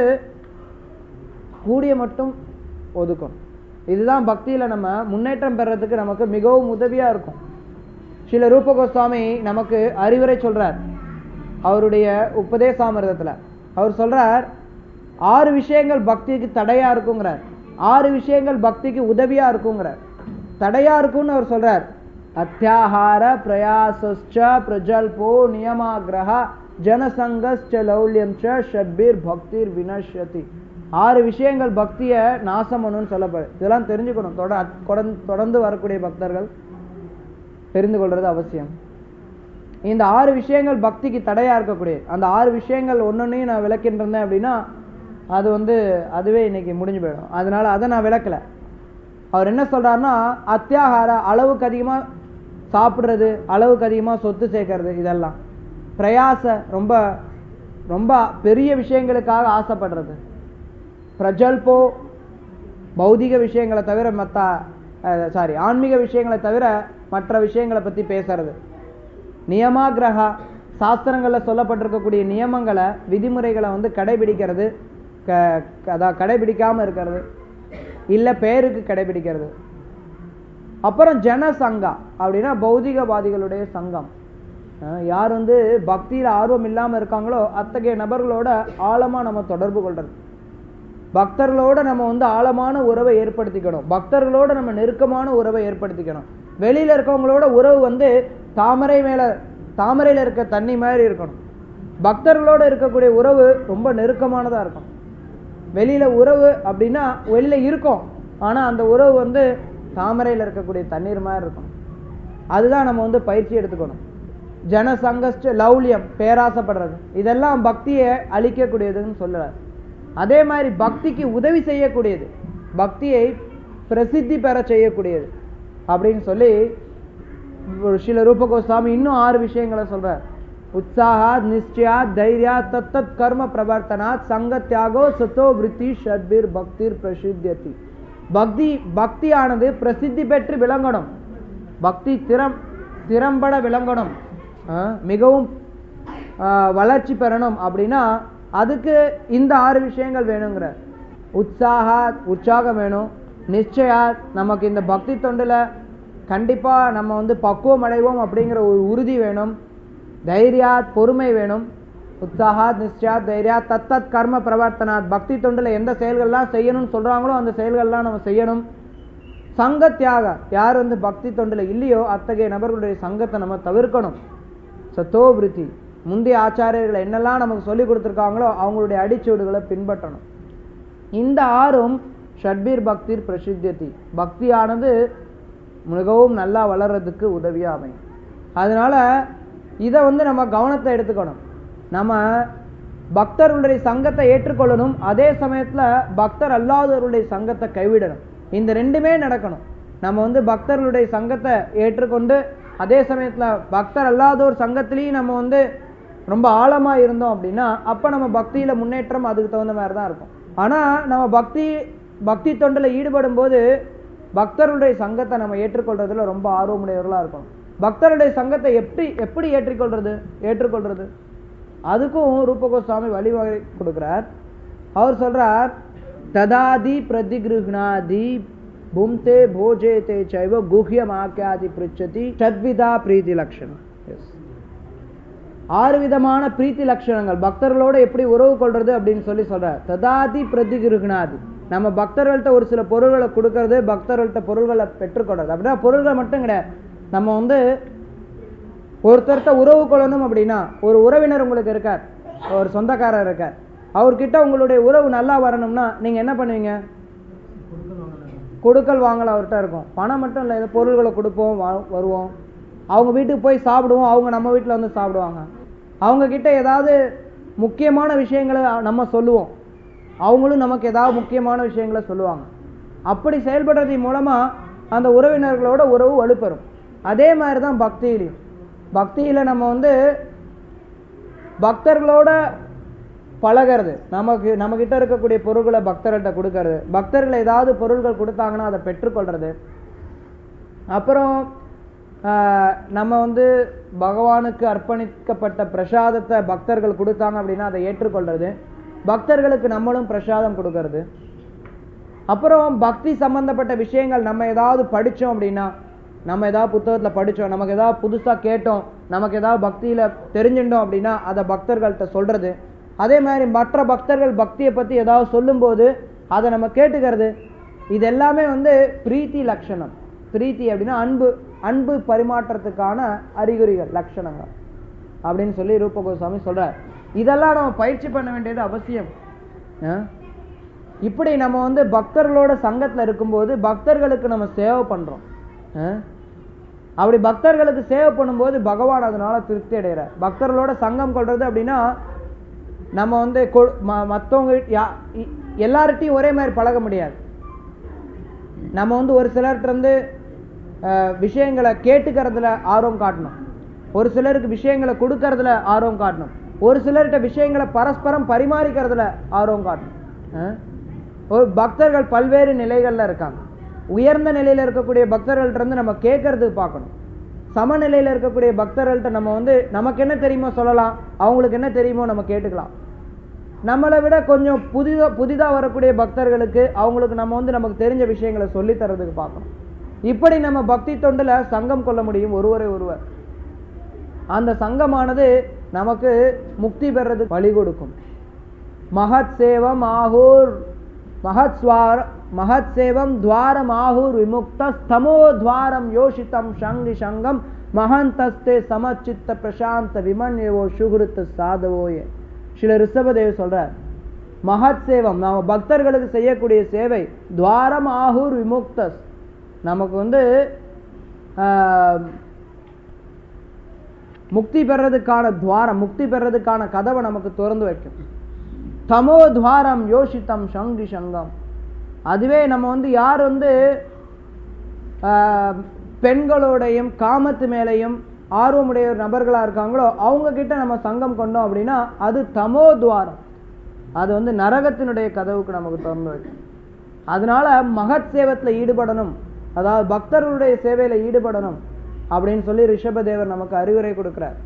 கூடிய மட்டும் ஒதுக்கணும் இதுதான் பக்தியில நம்ம முன்னேற்றம் பெறறதுக்கு நமக்கு மிகவும் உதவியா இருக்கும் ஸ்ரீல ரூப கோஸ்வாமி நமக்கு அறிவுரை சொல்றார் அவருடைய உபதேசாமிரதத்துல அவர் சொல்றார் ஆறு விஷயங்கள் பக்திக்கு தடையா இருக்குங்கிறார் ஆறு விஷயங்கள் பக்திக்கு உதவியா இருக்குங்கிறார் தடையா இருக்கும்னு அவர் சொல்றார் அத்தியாகார பிரயாசஸ்ச பிரஜல்போ நியமாகிரக ஜனசங்கஸ்ச லௌல்யம் ச ஷட்பீர் பக்திர் வினஷ்யதி ஆறு விஷயங்கள் பக்தியை நாசம் பண்ணுன்னு சொல்லப்படுது இதெல்லாம் தெரிஞ்சுக்கணும் தொட தொடர்ந்து- தொடர்ந்து வரக்கூடிய பக்தர்கள் தெரிந்து கொள்றது அவசியம் இந்த ஆறு விஷயங்கள் பக்திக்கு தடையா இருக்கக்கூடிய அந்த ஆறு விஷயங்கள் ஒன்னொன்னையும் நான் விளக்கிட்டு இருந்தேன் அப்படின்னா அது வந்து அதுவே இன்னைக்கு முடிஞ்சு போயிடும் அதனால அதை நான் விளக்கல அவர் என்ன சொல்றாருன்னா அத்தியாகார அளவுக்கு அதிகமா சாப்பிடுறது அளவுக்கு அதிகமா சொத்து சேர்க்கறது இதெல்லாம் பிரயாச ரொம்ப ரொம்ப பெரிய விஷயங்களுக்காக ஆசைப்படுறது பிரஜல்போ பௌதிக விஷயங்களை தவிர மற்ற சாரி ஆன்மீக விஷயங்களை தவிர மற்ற விஷயங்களை பத்தி பேசுறது நியமாகிரகா சாஸ்திரங்கள்ல சொல்லப்பட்டிருக்கக்கூடிய நியமங்களை விதிமுறைகளை வந்து கடைபிடிக்கிறது க க- அதான் கடைபிடிக்காம இருக்கிறது இல்ல பேருக்கு கடைபிடிக்கிறது அப்புறம் ஜன சங்கா அப்படின்னா பௌதிகவாதிகளுடைய சங்கம் அஹ் யார் வந்து பக்தியில ஆர்வம் இல்லாம இருக்காங்களோ அத்தகைய நபர்களோட ஆழமா நம்ம தொடர்பு கொள்றது பக்தர்களோட நம்ம வந்து ஆழமான உறவை ஏற்படுத்திக்கணும் பக்தர்களோட நம்ம நெருக்கமான உறவை ஏற்படுத்திக்கணும் வெளியில இருக்கவங்களோட உறவு வந்து தாமரை மேல தாமரையில இருக்க தண்ணி மாதிரி இருக்கணும் பக்தர்களோட இருக்கக்கூடிய உறவு ரொம்ப நெருக்கமானதா இருக்கணும் வெளியில உறவு அப்படின்னா வெளியில இருக்கும் ஆனா அந்த உறவு வந்து தாமரையில இருக்கக்கூடிய தண்ணீர் மாதிரி இருக்கும் அதுதான் நம்ம வந்து பயிற்சி எடுத்துக்கணும் ஜன சங்கஸ்ட லௌலியம் பேராசைப்படுறது இதெல்லாம் பக்தியை அழிக்கக்கூடியதுன்னு சொல்லுறாரு அதே மாதிரி பக்திக்கு உதவி செய்யக்கூடியது பக்தியை பிரசித்தி பெற செய்யக்கூடியது அப்படின்னு சொல்லி ஒரு சில ரூப கோஸ்வாமி இன்னும் ஆறு விஷயங்களை சொல்றார் உற்சாகா நிச்சயா தைரியா தத்தத் கர்ம பிரவர்த்தனாத் சங்க தியாகோ சத்தோ விருத்தி ஷட்பீர் பக்திர் பிரசித்தியதி பக்தி பக்தியானது பிரசித்தி பெற்று விளங்கணும் பக்தி திறம் திறம்பட விளங்கணும் ஆஹ் மிகவும் ஆஹ் வளர்ச்சி பெறணும் அப்படின்னா அதுக்கு இந்த ஆறு விஷயங்கள் வேணுங்கிற உற்சாகா உற்சாகம் வேணும் நிச்சயா நமக்கு இந்த பக்தி தொண்டுல கண்டிப்பா நம்ம வந்து பக்குவம் அடைவோம் அப்படிங்கிற ஒரு உறுதி வேணும் தைரியாத் பொறுமை வேணும் உற்சாகாத் நிச்சயாத் தைரியாத் தத்தத் கர்ம பிரவர்த்தனாத் பக்தி தொண்டுல எந்த செயல்கள்லாம் செய்யணும்னு சொல்றாங்களோ அந்த செயல்கள்லாம் நம்ம செய்யணும் சங்க தியாக யார் வந்து பக்தி தொண்டுல இல்லையோ அத்தகைய நபர்களுடைய சங்கத்தை நம்ம தவிர்க்கணும் சத்தோ விருத்தி முந்தைய ஆச்சாரியர்கள் என்னெல்லாம் நமக்கு சொல்லி கொடுத்துருக்காங்களோ அவங்களுடைய அடிச்சுவடுகளை பின்பற்றணும் இந்த ஆறும் ஷட்பீர் பக்திர் பிரசித்தியதி பக்தியானது மிகவும் நல்லா வளர்றதுக்கு உதவியா அமையும் அதனால இதை வந்து நம்ம கவனத்தை எடுத்துக்கணும் நம்ம பக்தர்களுடைய சங்கத்தை ஏற்றுக்கொள்ளணும் அதே சமயத்துல பக்தர் அல்லாதவர்களுடைய சங்கத்தை கைவிடணும் இந்த ரெண்டுமே நடக்கணும் நம்ம வந்து பக்தர்களுடைய சங்கத்தை ஏற்றுக்கொண்டு அதே சமயத்துல பக்தர் அல்லாதோர் சங்கத்திலையும் நம்ம வந்து ரொம்ப ஆழமா இருந்தோம் அப்படின்னா அப்ப நம்ம பக்தியில முன்னேற்றம் அதுக்கு தகுந்த மாதிரி தான் இருக்கும் ஆனா நம்ம பக்தி பக்தி தொண்டுல ஈடுபடும் போது பக்தர்களுடைய சங்கத்தை நம்ம ஏற்றுக்கொள்றதுல ரொம்ப ஆர்வமுடையவர்களா இருக்கும் பக்தருடைய சங்கத்தை எப்படி எப்படி ஏற்றுக்கொள்றது ஏற்றுக்கொள்றது அதுக்கும் ரூப கோஸ்வாமி வழிவகை கொடுக்கிறார் அவர் சொல்றார் ததாதி பிரதிகிருஹ்ணாதி பும்தே போஜேதே சைவ குஹ்யம் ஆக்கியாதி பிரிச்சதி சத்விதா பிரீதி லட்சணம் எஸ் ஆறு விதமான பிரீத்தி லட்சணங்கள் பக்தர்களோட எப்படி உறவு கொள்றது அப்படின்னு சொல்லி சொல்றார் ததாதி பிரதிகிருகணாதி நம்ம பக்தர்கள்ட்ட ஒரு சில பொருள்களை கொடுக்கறது பக்தர்கள்ட்ட பொருள்களை பெற்றுக்கொள்றது அப்படின்னா பொருள்கள் மட்டும் கிடையாது நம்ம வந்து ஒருத்தர்கிட்ட உறவு கொள்ளணும் அப்படின்னா ஒரு உறவினர் உங்களுக்கு இருக்கார் ஒரு சொந்தக்காரர் இருக்கார் அவர்கிட்ட உங்களுடைய உறவு நல்லா வரணும்னா நீங்க என்ன பண்ணுவீங்க கொடுக்கல் வாங்கல் அவர்கிட்ட இருக்கும் பணம் மட்டும் இல்லை ஏதோ பொருள்களை கொடுப்போம் வா- வருவோம் அவங்க வீட்டுக்கு போய் சாப்பிடுவோம் அவங்க நம்ம வீட்டில் வந்து சாப்பிடுவாங்க அவங்க கிட்ட ஏதாவது முக்கியமான விஷயங்களை நம்ம சொல்லுவோம் அவங்களும் நமக்கு ஏதாவது முக்கியமான விஷயங்களை சொல்லுவாங்க அப்படி செயல்படுறதன் மூலமா அந்த உறவினர்களோட உறவு வலுப்பெறும் அதே மாதிரி தான் பக்தியிலையும் பக்தியில நம்ம வந்து பக்தர்களோட பழகிறது நமக்கு நம்ம கிட்ட இருக்கக்கூடிய பொருட்களை பக்தர்கள்ட்ட கொடுக்கறது பக்தர்கள் ஏதாவது பொருள்கள் கொடுத்தாங்கன்னா அதை பெற்றுக்கொள்றது அப்புறம் ஆஹ், நம்ம வந்து பகவானுக்கு அர்ப்பணிக்கப்பட்ட பிரசாதத்தை பக்தர்கள் கொடுத்தாங்க அப்படின்னா அதை ஏற்றுக்கொள்றது பக்தர்களுக்கு நம்மளும் பிரசாதம் கொடுக்கறது அப்புறம் பக்தி சம்பந்தப்பட்ட விஷயங்கள் நம்ம ஏதாவது படிச்சோம் அப்படின்னா நம்ம ஏதாவது புத்தகத்துல படிச்சோம் நமக்கு ஏதாவது புதுசா கேட்டோம் நமக்கு ஏதாவது பக்தியில தெரிஞ்சுட்டோம் அப்படின்னா அதை பக்தர்கள்ட்ட சொல்றது அதே மாதிரி மற்ற பக்தர்கள் பக்தியை பத்தி ஏதாவது சொல்லும்போது அதை நம்ம கேட்டுக்கிறது இது எல்லாமே வந்து பிரீத்தி லட்சணம் பிரீத்தி அப்படின்னா அன்பு அன்பு பரிமாற்றத்துக்கான அறிகுறிகள் லட்சணங்கள் அப்படின்னு சொல்லி ரூப கோஸ்வாமி சொல்றார் இதெல்லாம் நம்ம பயிற்சி பண்ண வேண்டியது அவசியம் ஆ? இப்படி நம்ம வந்து பக்தர்களோட சங்கத்துல இருக்கும்போது பக்தர்களுக்கு நம்ம சேவை பண்றோம் ஆ? அப்படி பக்தர்களுக்கு சேவை பண்ணும்போது பகவான் அதனால திருப்தி அடைகிறார் பக்தர்களோட சங்கம் கொள்றது அப்படின்னா நம்ம வந்து கொ- ம- மத்தவங்க யா- இ- எல்லார்கிட்டயும் ஒரே மாதிரி பழக முடியாது நம்ம வந்து ஒரு சிலர்கிட்ட இருந்து அஹ், விஷயங்களை கேட்டுக்கிறதுல ஆர்வம் காட்டணும் ஒரு சிலருக்கு விஷயங்களை கொடுக்கறதுல ஆர்வம் காட்டணும் ஒரு சிலர்கிட்ட விஷயங்களை பரஸ்பரம் பரிமாறிக்கிறதுல ஆர்வம் காட்டணும் அஹ்? ஒரு பக்தர்கள் பல்வேறு நிலைகள்ல இருக்காங்க உயர்ந்த நிலையில இருக்கக்கூடிய பக்தர்கள்ட்ட இருந்து நம்ம கேட்கறதுக்கு பார்க்கணும் சமநிலையில இருக்கக்கூடிய பக்தர்கள்ட்ட நம்ம வந்து நமக்கு என்ன தெரியுமோ சொல்லலாம் அவங்களுக்கு என்ன தெரியுமோ நம்ம கேட்டுக்கலாம் நம்மளை விட கொஞ்சம் புதிதா புதிதா வரக்கூடிய பக்தர்களுக்கு அவங்களுக்கு நம்ம வந்து நமக்கு தெரிஞ்ச விஷயங்களை சொல்லி தரதுக்கு பார்க்கணும் இப்படி நம்ம பக்தி தொண்டுல சங்கம் கொள்ள முடியும் ஒருவரை ஒருவர் அந்த சங்கமானது நமக்கு முக்தி பெறதுக்கு வழி கொடுக்கும் மகத் சேவம் ஆகூர் மகத் ஸ்வார மகத் சேவம் துவாரம் ஆகூர் விமுக்த ஸ்தமோ துவாரம் யோஷிதம் சங்கி சங்கம் மகந்தஸ்தே சமச்சித்த பிரசாந்த விமன்யவோ சுகுருத்த சாதவோயே சில ரிஷபதேவ் சொல்றார் மகத் சேவம் நாம பக்தர்களுக்கு செய்யக்கூடிய சேவை துவாரம் ஆகூர் விமுக்தஸ் நமக்கு வந்து ஆஹ், முக்தி பெறதுக்கான துவாரம் முக்தி பெறதுக்கான கதவை நமக்கு திறந்து வைக்கும் தமோ துவாரம் யோசித்தம் சங்கி சங்கம் அதுவே நம்ம வந்து யார் வந்து ஆஹ், பெண்களோடையும் காமத்து மேலையும் ஆர்வமுடைய நபர்களா இருக்காங்களோ அவங்க கிட்ட நம்ம சங்கம் கொண்டோம் அப்படின்னா அது தமோ துவாரம் அது வந்து நரகத்தினுடைய கதவுக்கு நமக்கு திறந்து வைக்கும் அதனால மகத் சேவத்துல ஈடுபடணும் அதாவது பக்தர்களுடைய சேவையில ஈடுபடணும் அப்படின்னு சொல்லி ரிஷபதேவர் நமக்கு அறிவுரை கொடுக்கிறார்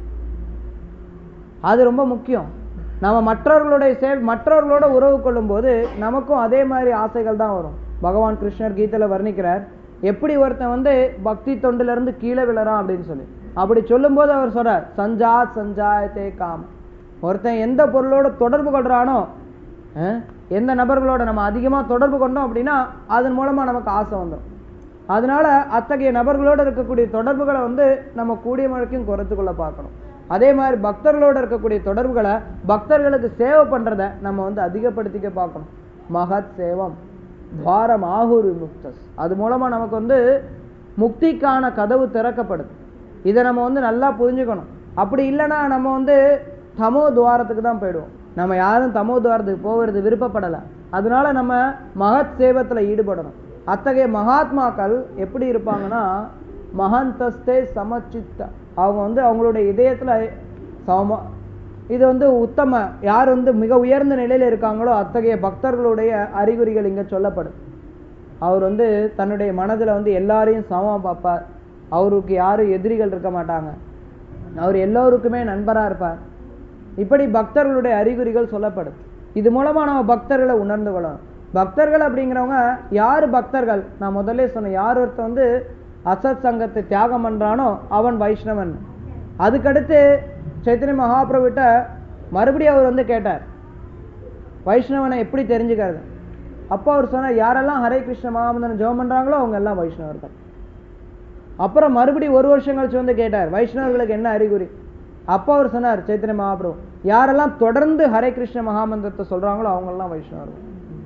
அது ரொம்ப முக்கியம் நம்ம மற்றவர்களுடைய சேவை மற்றவர்களோட உறவு கொள்ளும்போது நமக்கும் அதே மாதிரி ஆசைகள் தான் வரும் பகவான் கிருஷ்ணர் கீதையில வர்ணிக்கிறார் எப்படி ஒருத்தன் வந்து பக்தி தொண்டுல இருந்து கீழே விழறான் அப்படின்னு சொல்லி அப்படி சொல்லும்போது அவர் சொல்றார் சஞ்சாத் சஞ்சாயத்தே காம் ஒருத்தன் எந்த பொருளோட தொடர்பு கொள்றானோ அஹ், எந்த நபர்களோட நம்ம அதிகமா தொடர்பு கொண்டோம் அப்படின்னா அதன் மூலமா நமக்கு ஆசை வந்துடும் அதனால அத்தகைய நபர்களோட இருக்கக்கூடிய தொடர்புகளை வந்து நம்ம கூடிய வரைக்கும் குறைத்து கொள்ள பார்க்கணும் அதே மாதிரி பக்தர்களோட இருக்கக்கூடிய தொடர்புகளை பக்தர்களுக்கு சேவை பண்றத நம்ம வந்து அதிகப்படுத்திக்க பார்க்கணும் மகத் சேவம் துவாரம் ஆகூர் முக்தஸ் அது மூலமா நமக்கு வந்து முக்திக்கான கதவு திறக்கப்படுது இதை நம்ம வந்து நல்லா புரிஞ்சுக்கணும் அப்படி இல்லைன்னா நம்ம வந்து தமோ துவாரத்துக்கு தான் போயிடுவோம் நம்ம யாரும் தமோ துவாரத்துக்கு போகிறது விருப்பப்படலை அதனால நம்ம மகத் சேவத்துல ஈடுபடணும் அத்தகைய மகாத்மாக்கள் எப்படி இருப்பாங்கன்னா மகந்தஸ்தே சமச்சித்த அவங்க வந்து அவங்களுடைய இதயத்துல சம இது வந்து உத்தம யார் வந்து மிக உயர்ந்த நிலையில இருக்காங்களோ அத்தகைய பக்தர்களுடைய அறிகுறிகள் இங்க சொல்லப்படும் அவர் வந்து தன்னுடைய மனதுல வந்து எல்லாரையும் சமமா பார்ப்பார் அவருக்கு யாரும் எதிரிகள் இருக்க மாட்டாங்க அவர் எல்லோருக்குமே நண்பரா இருப்பார் இப்படி பக்தர்களுடைய அறிகுறிகள் சொல்லப்படும் இது மூலமா நம்ம பக்தர்களை உணர்ந்து கொள்ளணும் பக்தர்கள் அப்படிங்கிறவங்க யாரு பக்தர்கள் நான் முதல்ல சொன்னேன் யார் ஒருத்தன் வந்து அசத் சங்கத்தை தியாகம் பண்றானோ அவன் வைஷ்ணவன் அதுக்கடுத்து சைத்தன்ய மகாபிரபுட்ட மறுபடியும் அவர் வந்து கேட்டார் வைஷ்ணவனை எப்படி தெரிஞ்சுக்கிறது அப்போ அவர் சொன்னார் யாரெல்லாம் ஹரே கிருஷ்ண மகாமந்திரம் ஜெபம் பண்றாங்களோ அவங்க எல்லாம் வைஷ்ணவர்கள் அப்புறம் மறுபடியும் ஒரு வருஷம் கழிச்சு வந்து கேட்டார் வைஷ்ணவர்களுக்கு என்ன அறிகுறி அப்போ அவர் சொன்னார் சைத்தன்ய மகாபிரபு யாரெல்லாம் தொடர்ந்து ஹரே கிருஷ்ண மகாமந்திரத்தை சொல்றாங்களோ அவங்க எல்லாம் வைஷ்ணவர்கள்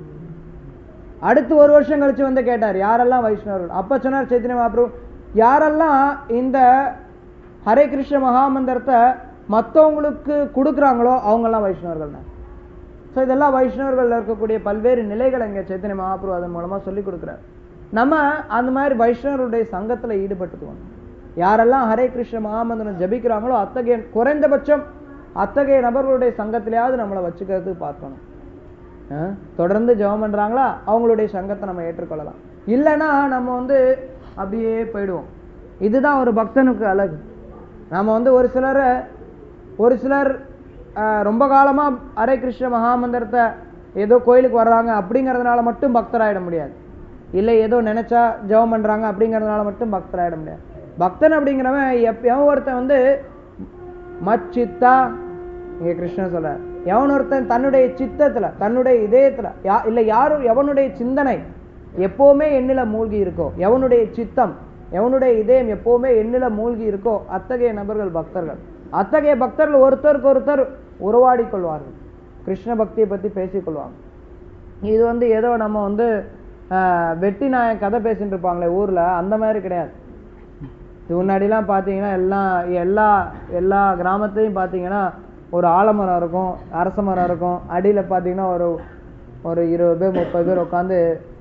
அடுத்து ஒரு வருஷம் கழிச்சு வந்து கேட்டார் யாரெல்லாம் வைஷ்ணவர்கள் அப்ப சொன்னார் சைத்தன்ய மகாபிரபு யாரெல்லாம் இந்த ஹரே கிருஷ்ண மகாமந்திரத்தை மற்றவங்களுக்கு கொடுக்குறாங்களோ அவங்கெல்லாம் வைஷ்ணவர்கள் தான் ஸோ இதெல்லாம் வைஷ்ணவர்கள் இருக்கக்கூடிய பல்வேறு நிலைகள் இங்கே சைத்தன்ய மகாபுரு அதன் மூலமா சொல்லி கொடுக்குறாரு நம்ம அந்த மாதிரி வைஷ்ணவருடைய சங்கத்துல ஈடுபட்டுக்குவோம் யாரெல்லாம் ஹரே கிருஷ்ண மகாமந்திரம் ஜபிக்கிறாங்களோ அத்தகைய குறைந்தபட்சம் அத்தகைய நபர்களுடைய சங்கத்திலேயாவது நம்மளை வச்சுக்கிறதுக்கு பார்க்கணும் அஹ் தொடர்ந்து ஜெபம் பண்றாங்களா அவங்களுடைய சங்கத்தை நம்ம ஏற்றுக்கொள்ளலாம் இல்லைன்னா நம்ம வந்து அப்படியே போயிடுவோம் இதுதான் ஒரு பக்தனுக்கு அழகு நம்ம வந்து ஒரு சிலரை ஒரு சிலர் அஹ், ரொம்ப காலமா ஹரே கிருஷ்ண மகாமந்திரத்தை ஏதோ கோயிலுக்கு வர்றாங்க அப்படிங்கறதுனால மட்டும் பக்தராயிட முடியாது இல்லை ஏதோ நினைச்சா ஜெபம் பண்றாங்க அப்படிங்கறதுனால மட்டும் பக்தராயிட முடியாது பக்தன் அப்படிங்கிறவன் எப் எவன் ஒருத்தன் வந்து மச்சித்தா இங்க கிருஷ்ணன் சொல்றார் எவன் ஒருத்தன் தன்னுடைய சித்தத்துல தன்னுடைய இதயத்துல யா இல்ல யாரும் எவனுடைய சிந்தனை எப்பவுமே எண்ணில மூழ்கி இருக்கோ எவனுடைய சித்தம் எவனுடைய இதயம் எப்பவுமே எண்ணில மூழ்கி இருக்கோ அத்தகைய நபர்கள் பக்தர்கள் அத்தகைய பக்தர்கள் ஒருத்தருக்கு ஒருத்தர் உறவாடி கொள்வார்கள் கிருஷ்ண பக்தியை பத்தி பேசிக் கொள்வாங்க இது வந்து ஏதோ நம்ம வந்து ஆஹ், வெட்டி நாயன் கதை பேசிட்டு இருப்பாங்களே ஊர்ல அந்த மாதிரி கிடையாது இது முன்னாடிலாம் பார்த்தீங்கன்னா எல்லாம் எல்லா எல்லா கிராமத்துலையும் பார்த்தீங்கன்னா ஒரு ஆலமரம் இருக்கும் அரச மரம் இருக்கும் அடியில் பார்த்தீங்கன்னா ஒரு ஒரு இருபது பேர் முப்பது பேர் உட்காந்து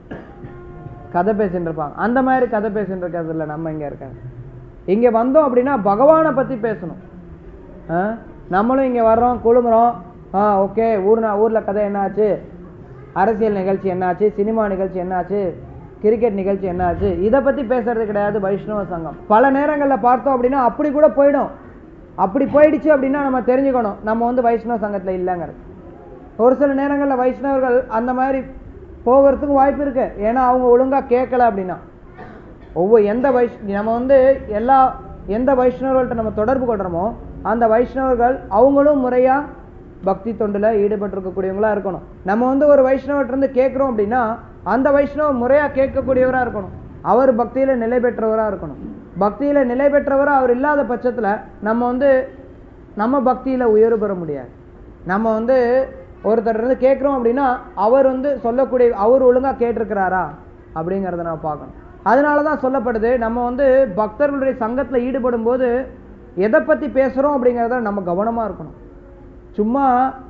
கதை பேசிட்டு இருப்பாங்க அந்த மாதிரி கதை பேசிட்டு இருக்கிறது இல்லை நம்ம இங்கே இருக்காங்க இங்கே வந்தோம் அப்படின்னா பகவானை பற்றி பேசணும் ஆ? நம்மளும் இங்கே வர்றோம் குழுமுறோம் ஆ ஓகே ஊர்னா ஊரில் கதை என்னாச்சு அரசியல் நிகழ்ச்சி என்னாச்சு சினிமா நிகழ்ச்சி என்னாச்சு கிரிக்கெட் நிகழ்ச்சி என்னாச்சு இதை பற்றி பேசுறது கிடையாது வைஷ்ணவ சங்கம் பல நேரங்களில் பார்த்தோம் அப்படின்னா அப்படி கூட போயிடும் அப்படி போயிடுச்சு அப்படின்னா நம்ம தெரிஞ்சுக்கணும் நம்ம வந்து வைஷ்ணவ சங்கத்தில் இல்லைங்கிறது ஒரு சில நேரங்களில் வைஷ்ணவர்கள் அந்த மாதிரி போகிறதுக்கு வாய்ப்பு இருக்கு ஏன்னா அவங்க ஒழுங்காக கேட்கல அப்படின்னா ஒவ்வொரு எந்த வைஷ் நம்ம வந்து எல்லா எந்த வைஷ்ணவர்கள்ட்ட நம்ம தொடர்பு கொள்றோமோ அந்த வைஷ்ணவர்கள் அவங்களும் முறையா பக்தி தொண்டுல ஈடுபட்டிருக்கக்கூடியவங்களா இருக்கணும் நம்ம வந்து ஒரு வைஷ்ணவர்கிட்ட இருந்து கேட்குறோம் அப்படின்னா அந்த வைஷ்ணவ முறையா கேட்கக்கூடியவரா இருக்கணும் அவர் பக்தியில நிலை பெற்றவரா இருக்கணும் பக்தியில நிலை பெற்றவரா அவர் இல்லாத பட்சத்துல நம்ம வந்து நம்ம பக்தியில உயர்வு பெற முடியாது நம்ம வந்து ஒருத்தர் இருந்து கேட்குறோம் அப்படின்னா அவர் வந்து சொல்லக்கூடிய அவர் ஒழுங்கா கேட்டிருக்கிறாரா அப்படிங்கிறத நம்ம பார்க்கணும் அதனால தான் சொல்லப்படுது நம்ம வந்து பக்தர்களுடைய சங்கத்துல ஈடுபடும் போது எதை பத்தி பேசுறோம் அப்படிங்கிறத நம்ம கவனமா இருக்கணும் சும்மா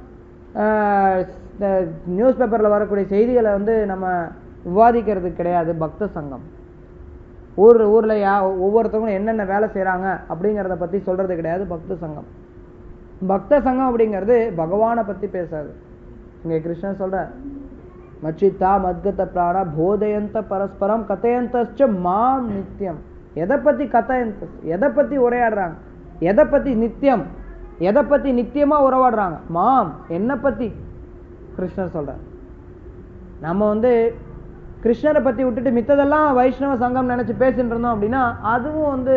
நியூஸ் பேப்பர்ல வரக்கூடிய செய்திகளை வந்து நம்ம விவாதிக்கிறது கிடையாது பக்த சங்கம் ஊர் ஊர்ல யா ஒவ்வொருத்தவங்களும் என்னென்ன வேலை செய்றாங்க அப்படிங்கிறத பத்தி சொல்றது கிடையாது பக்த சங்கம் பக்த சங்கம் அப்படிங்கிறது பகவானை பத்தி பேசாது இங்க கிருஷ்ணன் சொல்ற மச்சித்தா மத்கத பிராண போதயந்த பரஸ்பரம் கதையந்தச்ச மாம் நித்தியம் எதை பத்தி கதையந்த எதை பத்தி உரையாடுறாங்க எதை பத்தி நித்தியம் எதை பத்தி நித்தியமா உறவாடுறாங்க மாம் என்ன பத்தி கிருஷ்ணர் சொல்றார் நம்ம வந்து கிருஷ்ணரை பத்தி விட்டுட்டு மித்ததெல்லாம் வைஷ்ணவ சங்கம் நினைச்சு பேசிட்டு இருந்தோம் அப்படின்னா அதுவும் வந்து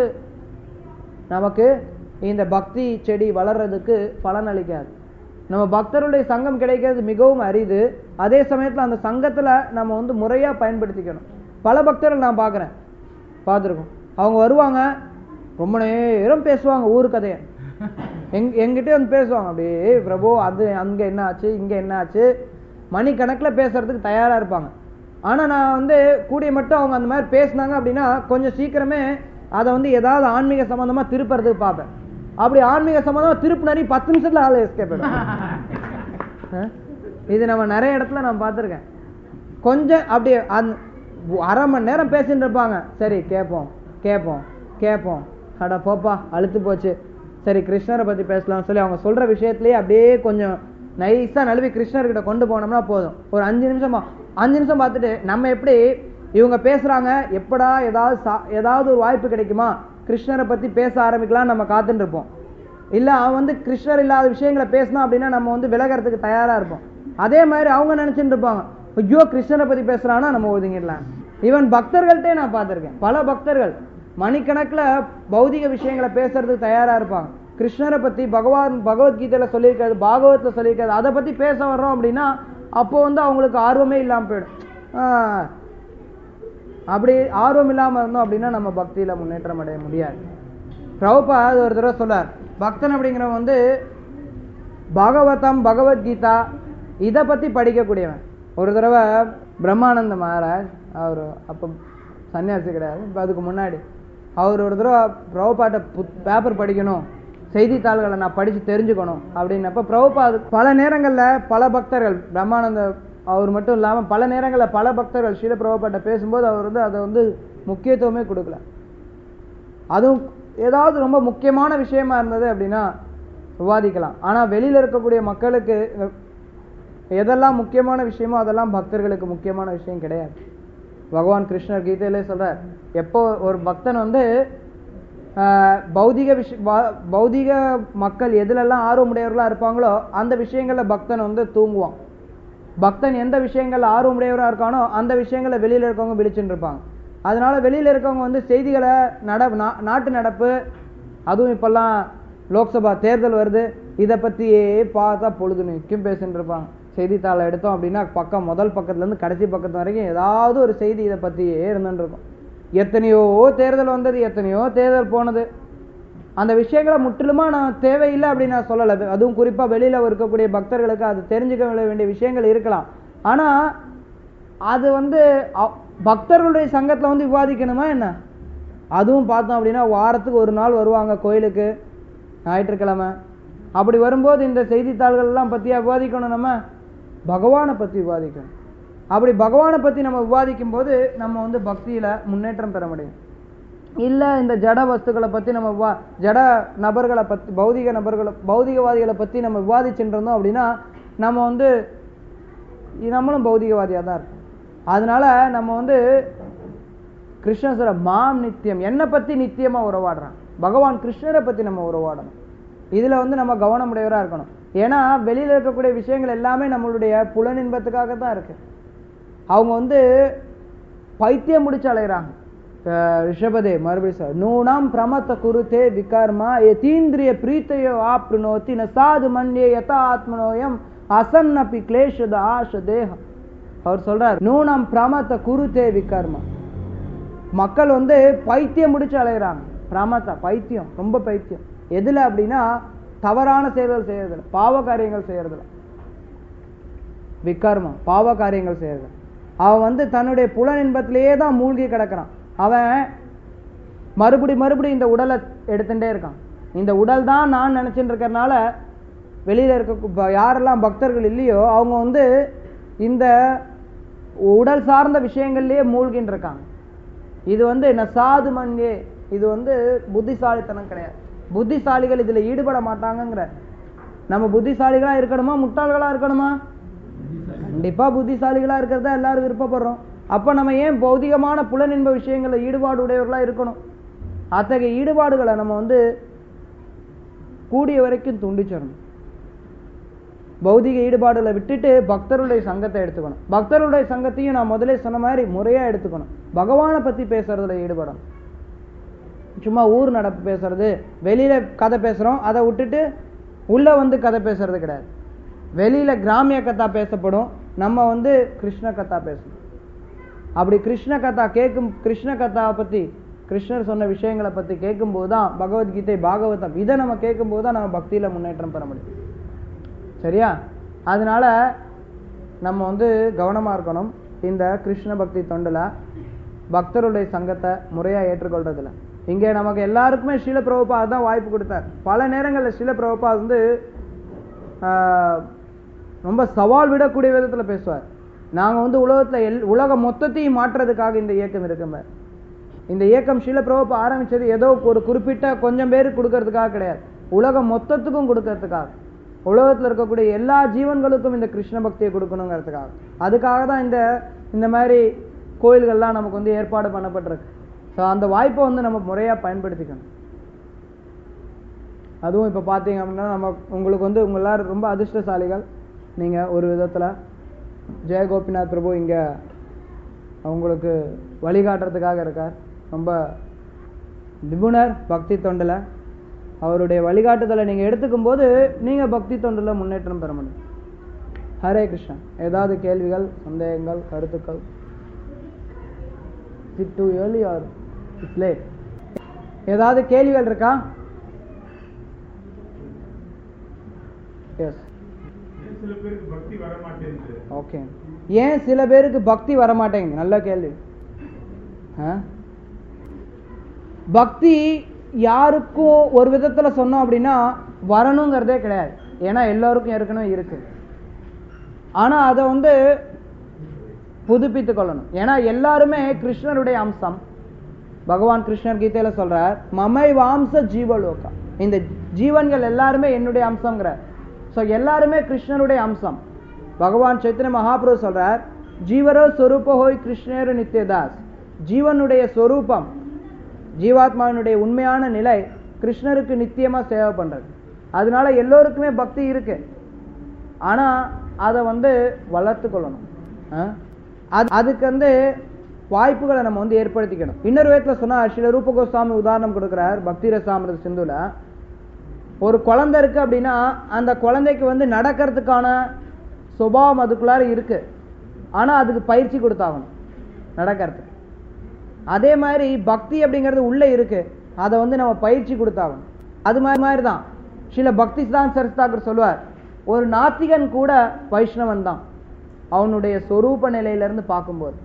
நமக்கு இந்த பக்தி செடி வளர்றதுக்கு பலன் அளிக்காது நம்ம பக்தருடைய சங்கம் கிடைக்கிறது மிகவும் அரிது அதே சமயத்துல அந்த சங்கத்துல நம்ம வந்து முறையா பயன்படுத்திக்கணும் பல பக்தர்கள் நான் பார்க்குறேன் பார்த்துருக்கோம் அவங்க வருவாங்க ரொம்ப நேரம் பேசுவாங்க ஊர் கதையை எங் எங்கிட்டே வந்து பேசுவாங்க அப்படியே பிரபு அது அங்க என்ன ஆச்சு இங்க என்ன ஆச்சு மணிக்கணக்குல பேசுறதுக்கு தயாரா இருப்பாங்க ஆனா நான் வந்து கூடிய மட்டும் அவங்க அந்த மாதிரி பேசுனாங்க அப்படின்னா கொஞ்சம் சீக்கிரமே அதை வந்து ஏதாவது ஆன்மீக சம்பந்தமா திருப்புறதுக்கு பார்ப்பேன் அப்படி ஆன்மீக சம்பந்தமா திருப்பினாரி பத்து நிமிஷத்துல ஆள் எஸ்கேப் ஆயிடும் இது நம்ம நிறைய இடத்துல நான் பார்த்துருக்கேன் கொஞ்சம் அப்படியே அந் அரை மணி நேரம் பேசிட்டு இருப்பாங்க சரி கேட்போம் கேட்போம் கேட்போம் அட போப்பா அழுத்து போச்சு சரி கிருஷ்ணரை பத்தி பேசலாம் சொல்லி அவங்க சொல்ற விஷயத்திலேயே அப்படியே கொஞ்சம் நைஸா நழுவி கிருஷ்ணர்கிட்ட கொண்டு போனோம்னா போதும் ஒரு அஞ்சு நிமிஷமா அஞ்சு நிமிஷம் பார்த்துட்டு நம்ம எப்படி இவங்க பேசுறாங்க எப்படா ஏதாவது சா- ஏதாவது ஒரு வாய்ப்பு கிடைக்குமா கிருஷ்ணரை பத்தி பேச ஆரம்பிக்கலாம் நம்ம காத்துட்டு இருப்போம் இல்ல அவன் வந்து கிருஷ்ணர் இல்லாத விஷயங்களை பேசினா அப்படின்னா நம்ம வந்து விலகிறதுக்கு தயாரா இருப்போம் அதே மாதிரி அவங்க நினைச்சிட்டு இருப்பாங்க ஐயோ கிருஷ்ணரை பத்தி பேசுறானா நம்ம ஒதுங்கிடலாம் ஈவன் பக்தர்கள்ட்டே நான் பார்த்திருக்கேன் பல பக்தர்கள் மணிக்கணக்குல பௌதிக விஷயங்களை பேசுறதுக்கு தயாரா இருப்பாங்க கிருஷ்ணரை பத்தி பகவான் பகவத்கீதையில சொல்லியிருக்காது பாகவத்ல சொல்லியிருக்காது அதை பத்தி பேச வர்றோம் அப்படின்னா அப்போ வந்து அவங்களுக்கு ஆர்வமே இல்லாம போயிடும் ஆஹ் அப்படி ஆர்வம் இல்லாம இருந்தோம் அப்படின்னா நம்ம பக்தியில முன்னேற்றம் அடைய முடியாது பிரபுபாத் ஒரு தடவை சொல்லார் பக்தன் அப்படிங்கிறவன் வந்து பாகவதம் பகவத்கீதா இதை பத்தி படிக்கக்கூடியவன் ஒரு தடவை பிரம்மானந்த மகாராஜ் அவர் அப்போ சன்னியாசி கிடையாது இப்போ அதுக்கு முன்னாடி அவர் ஒரு தடவை பிரபுபாட்ட பேப்பர் படிக்கணும் செய்தித்தாள்களை நான் படித்து தெரிஞ்சுக்கணும் அப்படின்னப்ப பிரபுபாத் பல நேரங்களில் பல பக்தர்கள் பிரம்மானந்த அவர் மட்டும் இல்லாமல் பல நேரங்களில் பல பக்தர்கள் ஸ்ரீல பிரபுபாட்ட பேசும்போது அவர் வந்து அதை வந்து முக்கியத்துவமே கொடுக்கல அதுவும் ஏதாவது ரொம்ப முக்கியமான விஷயமா இருந்தது அப்படின்னா விவாதிக்கலாம் ஆனால் வெளியில் இருக்கக்கூடிய மக்களுக்கு எதெல்லாம் முக்கியமான விஷயமோ அதெல்லாம் பக்தர்களுக்கு முக்கியமான விஷயம் கிடையாது பகவான் கிருஷ்ணர் கீதையிலே சொல்றார் எப்போ ஒரு பக்தன் வந்து ஆஹ், பௌதிக விஷ பா- பௌதிக மக்கள் எதுலெல்லாம் ஆர்வமுடையவர்களா இருப்பாங்களோ அந்த விஷயங்கள்ல பக்தன் வந்து தூங்குவான் பக்தன் எந்த விஷயங்கள்ல ஆர்வமுடையவரா இருக்கானோ அந்த விஷயங்களை வெளியில இருக்கவங்க விழிச்சுட்டு இருப்பாங்க அதனால வெளியில இருக்கவங்க வந்து செய்திகளை நட நா- நாட்டு நடப்பு அதுவும் இப்பெல்லாம் லோக்சபா தேர்தல் வருது இதை பத்தியே பார்த்தா பொழுது நிற்கும் பேசிட்டு இருப்பாங்க செய்தித்தாளை எடுத்தோம் அப்படின்னா பக்கம் முதல் பக்கத்துல இருந்து கடைசி பக்கத்து வரைக்கும் ஏதாவது ஒரு செய்தி இதை பத்தியே இருந்துட்டு இருக்கும் எத்தனையோ தேர்தல் வந்தது எத்தனையோ தேர்தல் போனது அந்த விஷயங்களை முற்றிலுமா நான் தேவையில்லை அப்படின்னு நான் சொல்லலை அதுவும் குறிப்பா வெளியில இருக்கக்கூடிய பக்தர்களுக்கு அது தெரிஞ்சுக்க வேண்டிய விஷயங்கள் இருக்கலாம் ஆனா அது வந்து அ- பக்தர்களுடைய சங்கத்துல வந்து விவாதிக்கணுமா என்ன அதுவும் பார்த்தோம் அப்படின்னா வாரத்துக்கு ஒரு நாள் வருவாங்க கோயிலுக்கு ஞாயிற்றுக்கிழமை அப்படி வரும்போது இந்த செய்தித்தாள்கள் எல்லாம் பத்தியா விவாதிக்கணும் நம்ம பகவானை பத்தி விவாதிக்கணும் அப்படி பகவானை பத்தி நம்ம விவாதிக்கும் போது நம்ம வந்து பக்தியில முன்னேற்றம் பெற முடியும் இல்ல இந்த ஜட வஸ்துக்களை பத்தி நம்ம விவா- ஜட நபர்களை பத்தி பௌதிக நபர்களை பௌதிகவாதிகளை பத்தி நம்ம விவாதிச்சுட்டு இருந்தோம் அப்படின்னா நம்ம வந்து நம்மளும் பௌதிகவாதியா தான் இருப்போம் அதனால நம்ம வந்து கிருஷ்ணன் சொல்ற மாம் நித்தியம் என்னை பத்தி நித்தியமா உறவாடுறான் பகவான் கிருஷ்ணரை பத்தி நம்ம உறவாடணும் இதுல வந்து நம்ம கவனம் உடையவரா இருக்கணும் ஏன்னா வெளியில இருக்கக்கூடிய விஷயங்கள் எல்லாமே நம்மளுடைய புலனின்பத்துக்காக தான் இருக்கு அவங்க வந்து பைத்தியம் முடிச்சு அலைகிறாங்க அஹ் ரிஷபதே மறுபடியும் சார் நூனாம் பிரமத்த குருத்தே விகர்மா யதீந்திரிய பிரீத்தையோ ஆப்ருணோத்தி ந சாது மன்யே யதா ஆத்மனோயம் அசன்னபி கிளேஷத ஆஷ தேகம் அவர் சொல்றார் நூனாம் பிரமத்த குருத்தே விகர்மா மக்கள் வந்து பைத்தியம் முடிச்சு அலைகிறாங்க பிரமத்தா பைத்தியம் ரொம்ப பைத்தியம் எதுல அப்படின்னா தவறான செயல்கள் செய்யறதுல பாவ காரியங்கள் செய்யறதுல விக்கர்மம் பாவ காரியங்கள் செய்யறது அவன் வந்து தன்னுடைய புலன் இன்பத்திலேயே தான் மூழ்கி கிடக்கிறான் அவன் மறுபடி மறுபடி இந்த உடலை எடுத்துட்டே இருக்கான் இந்த உடல் தான் நான் நினைச்சிட்டு இருக்கறனால வெளியில இருக்க ப- யாரெல்லாம் பக்தர்கள் இல்லையோ அவங்க வந்து இந்த உடல் சார்ந்த விஷயங்கள்லயே மூழ்கின்னு இருக்காங்க இது வந்து நசாது மங்கே இது வந்து புத்திசாலித்தனம் கிடையாது புத்திசாலிகள் இதுல ஈடுபட மாட்டாங்கங்கிற நம்ம புத்திசாலிகளா இருக்கணுமா முட்டாள்களா இருக்கணுமா கண்டிப்பா புத்திசாலிகளா இருக்கிறதா எல்லாரும் விருப்பப்படுறோம் அப்ப நம்ம ஏன் பௌதிகமான புலனின்ப விஷயங்கள்ல ஈடுபாடு உடையவர்களா இருக்கணும் அத்தகைய ஈடுபாடுகளை நம்ம வந்து கூடிய வரைக்கும் துண்டிச்சிடணும் பௌதிக ஈடுபாடுகளை விட்டுட்டு பக்தருடைய சங்கத்தை எடுத்துக்கணும் பக்தருடைய சங்கத்தையும் நான் முதல்ல சொன்ன மாதிரி முறையா எடுத்துக்கணும் பகவானை பத்தி பேசுறதுல ஈடுபடணும் சும்மா ஊர் நடப்பு பேசுறது வெளியில கதை பேசுறோம் அதை விட்டுட்டு உள்ள வந்து கதை பேசுறது கிடையாது வெளியில கிராமிய கதா பேசப்படும் நம்ம வந்து கிருஷ்ண கதா பேசணும் அப்படி கிருஷ்ண கதா கேட்கும் கிருஷ்ண கதா பத்தி கிருஷ்ணர் சொன்ன விஷயங்களை பத்தி கேட்கும்போது தான் பகவத்கீதை பாகவதம் இதை நம்ம கேட்கும்போது தான் நம்ம பக்தியில முன்னேற்றம் பெற முடியும் சரியா அதனால நம்ம வந்து கவனமா இருக்கணும் இந்த கிருஷ்ண பக்தி தொண்டுல பக்தருடைய சங்கத்தை முறையா ஏற்றுக்கொள்றதுல இங்கே நமக்கு எல்லாருக்குமே ஸ்ரீல பிரபுபாத் தான் வாய்ப்பு கொடுத்தார் பல நேரங்களில் ஸ்ரீல பிரபுபாத் வந்து ஆஹ், ரொம்ப சவால் விடக்கூடிய விதத்துல பேசுவார் நாங்க வந்து உலகத்துல எல் உலகம் மொத்தத்தையும் மாற்றுறதுக்காக இந்த இயக்கம் இருக்குங்க இந்த இயக்கம் ஸ்ரீல பிரபுபா ஆரம்பிச்சது ஏதோ ஒரு குறிப்பிட்ட கொஞ்சம் பேருக்கு கொடுக்கறதுக்காக கிடையாது உலகம் மொத்தத்துக்கும் கொடுக்கறதுக்காக உலகத்துல இருக்கக்கூடிய எல்லா ஜீவன்களுக்கும் இந்த கிருஷ்ண பக்தியை கொடுக்கணுங்கிறதுக்காக அதுக்காக தான் இந்த இந்த மாதிரி கோயில்கள்லாம் நமக்கு வந்து ஏற்பாடு பண்ணப்பட்டிருக்கு ஸோ அந்த வாய்ப்பை வந்து நம்ம முறையா பயன்படுத்திக்கணும் அதுவும் இப்போ பார்த்தீங்க அப்படின்னா நம்ம உங்களுக்கு வந்து உங்க எல்லாரும் ரொம்ப அதிர்ஷ்டசாலிகள் நீங்க ஒரு விதத்துல ஜெய கோபிநாத் பிரபு இங்க உங்களுக்கு வழிகாட்டுறதுக்காக இருக்கார் ரொம்ப நிபுணர் பக்தி தொண்டுல அவருடைய வழிகாட்டுதலை நீங்க எடுத்துக்கும் போது நீங்க பக்தி தொண்டுல முன்னேற்றம் பெற முடியும் ஹரே கிருஷ்ணா ஏதாவது கேள்விகள் சந்தேகங்கள் கருத்துக்கள் it too early or it's late ஏதாவது கேள்விகள் இருக்கா எஸ் ஏன் சில பேருக்கு பக்தி வர மாட்டேங்குது ஓகே ஏன் சில பேருக்கு பக்தி வர மாட்டேங்குது நல்ல கேள்வி ஆ? பக்தி யாருக்கும் ஒரு விதத்துல சொன்னோம் அப்படின்னா வரணுங்கிறதே கிடையாது ஏன்னா எல்லாருக்கும் ஏற்கனவே இருக்கு ஆனா அதை வந்து புதுப்பித்துக் கொள்ளணும் ஏன்னா எல்லாருமே கிருஷ்ணருடைய அம்சம் பகவான் கிருஷ்ணர் கீதையில சொல்றார் மமை வாம்ச ஜீவலோகா இந்த ஜீவன்கள் எல்லாருமே என்னுடைய அம்சங்கிறார் சோ எல்லாருமே கிருஷ்ணருடைய அம்சம் பகவான் சைத்தன்ய மகாபிரபு சொல்றார் ஜீவரோ சொரூப ஹோய் கிருஷ்ணர் நித்யதாஸ் ஜீவனுடைய சொரூபம் ஜீவாத்மாவினுடைய உண்மையான நிலை கிருஷ்ணருக்கு நித்தியமா சேவை பண்றது அதனால எல்லோருக்குமே பக்தி இருக்கு ஆனா அதை வந்து வளர்த்து கொள்ளணும் ஆ? அது அதுக்கு வந்து வாய்ப்புகளை நம்ம வந்து ஏற்படுத்திக்கணும் இன்னொரு விதத்துல சொன்னா ஸ்ரீல ரூப கோஸ்வாமி உதாரணம் கொடுக்கிறார் பக்தி ரசாமிரத சிந்துல ஒரு குழந்தை இருக்கு அப்படின்னா அந்த குழந்தைக்கு வந்து நடக்கிறதுக்கான சுபாவம் அதுக்குள்ளார இருக்கு ஆனா அதுக்கு பயிற்சி கொடுத்தாகணும் நடக்கிறதுக்கு அதே மாதிரி பக்தி அப்படிங்கிறது உள்ள இருக்கு அதை வந்து நம்ம பயிற்சி கொடுத்தாகணும் அது மாதிரி மாதிரி தான் சில பக்தி தான் சரிஸ்தாக்கர் சொல்லுவார் ஒரு நாத்திகன் கூட வைஷ்ணவன் தான் அவனுடைய சொரூப நிலையில இருந்து பார்க்கும்போது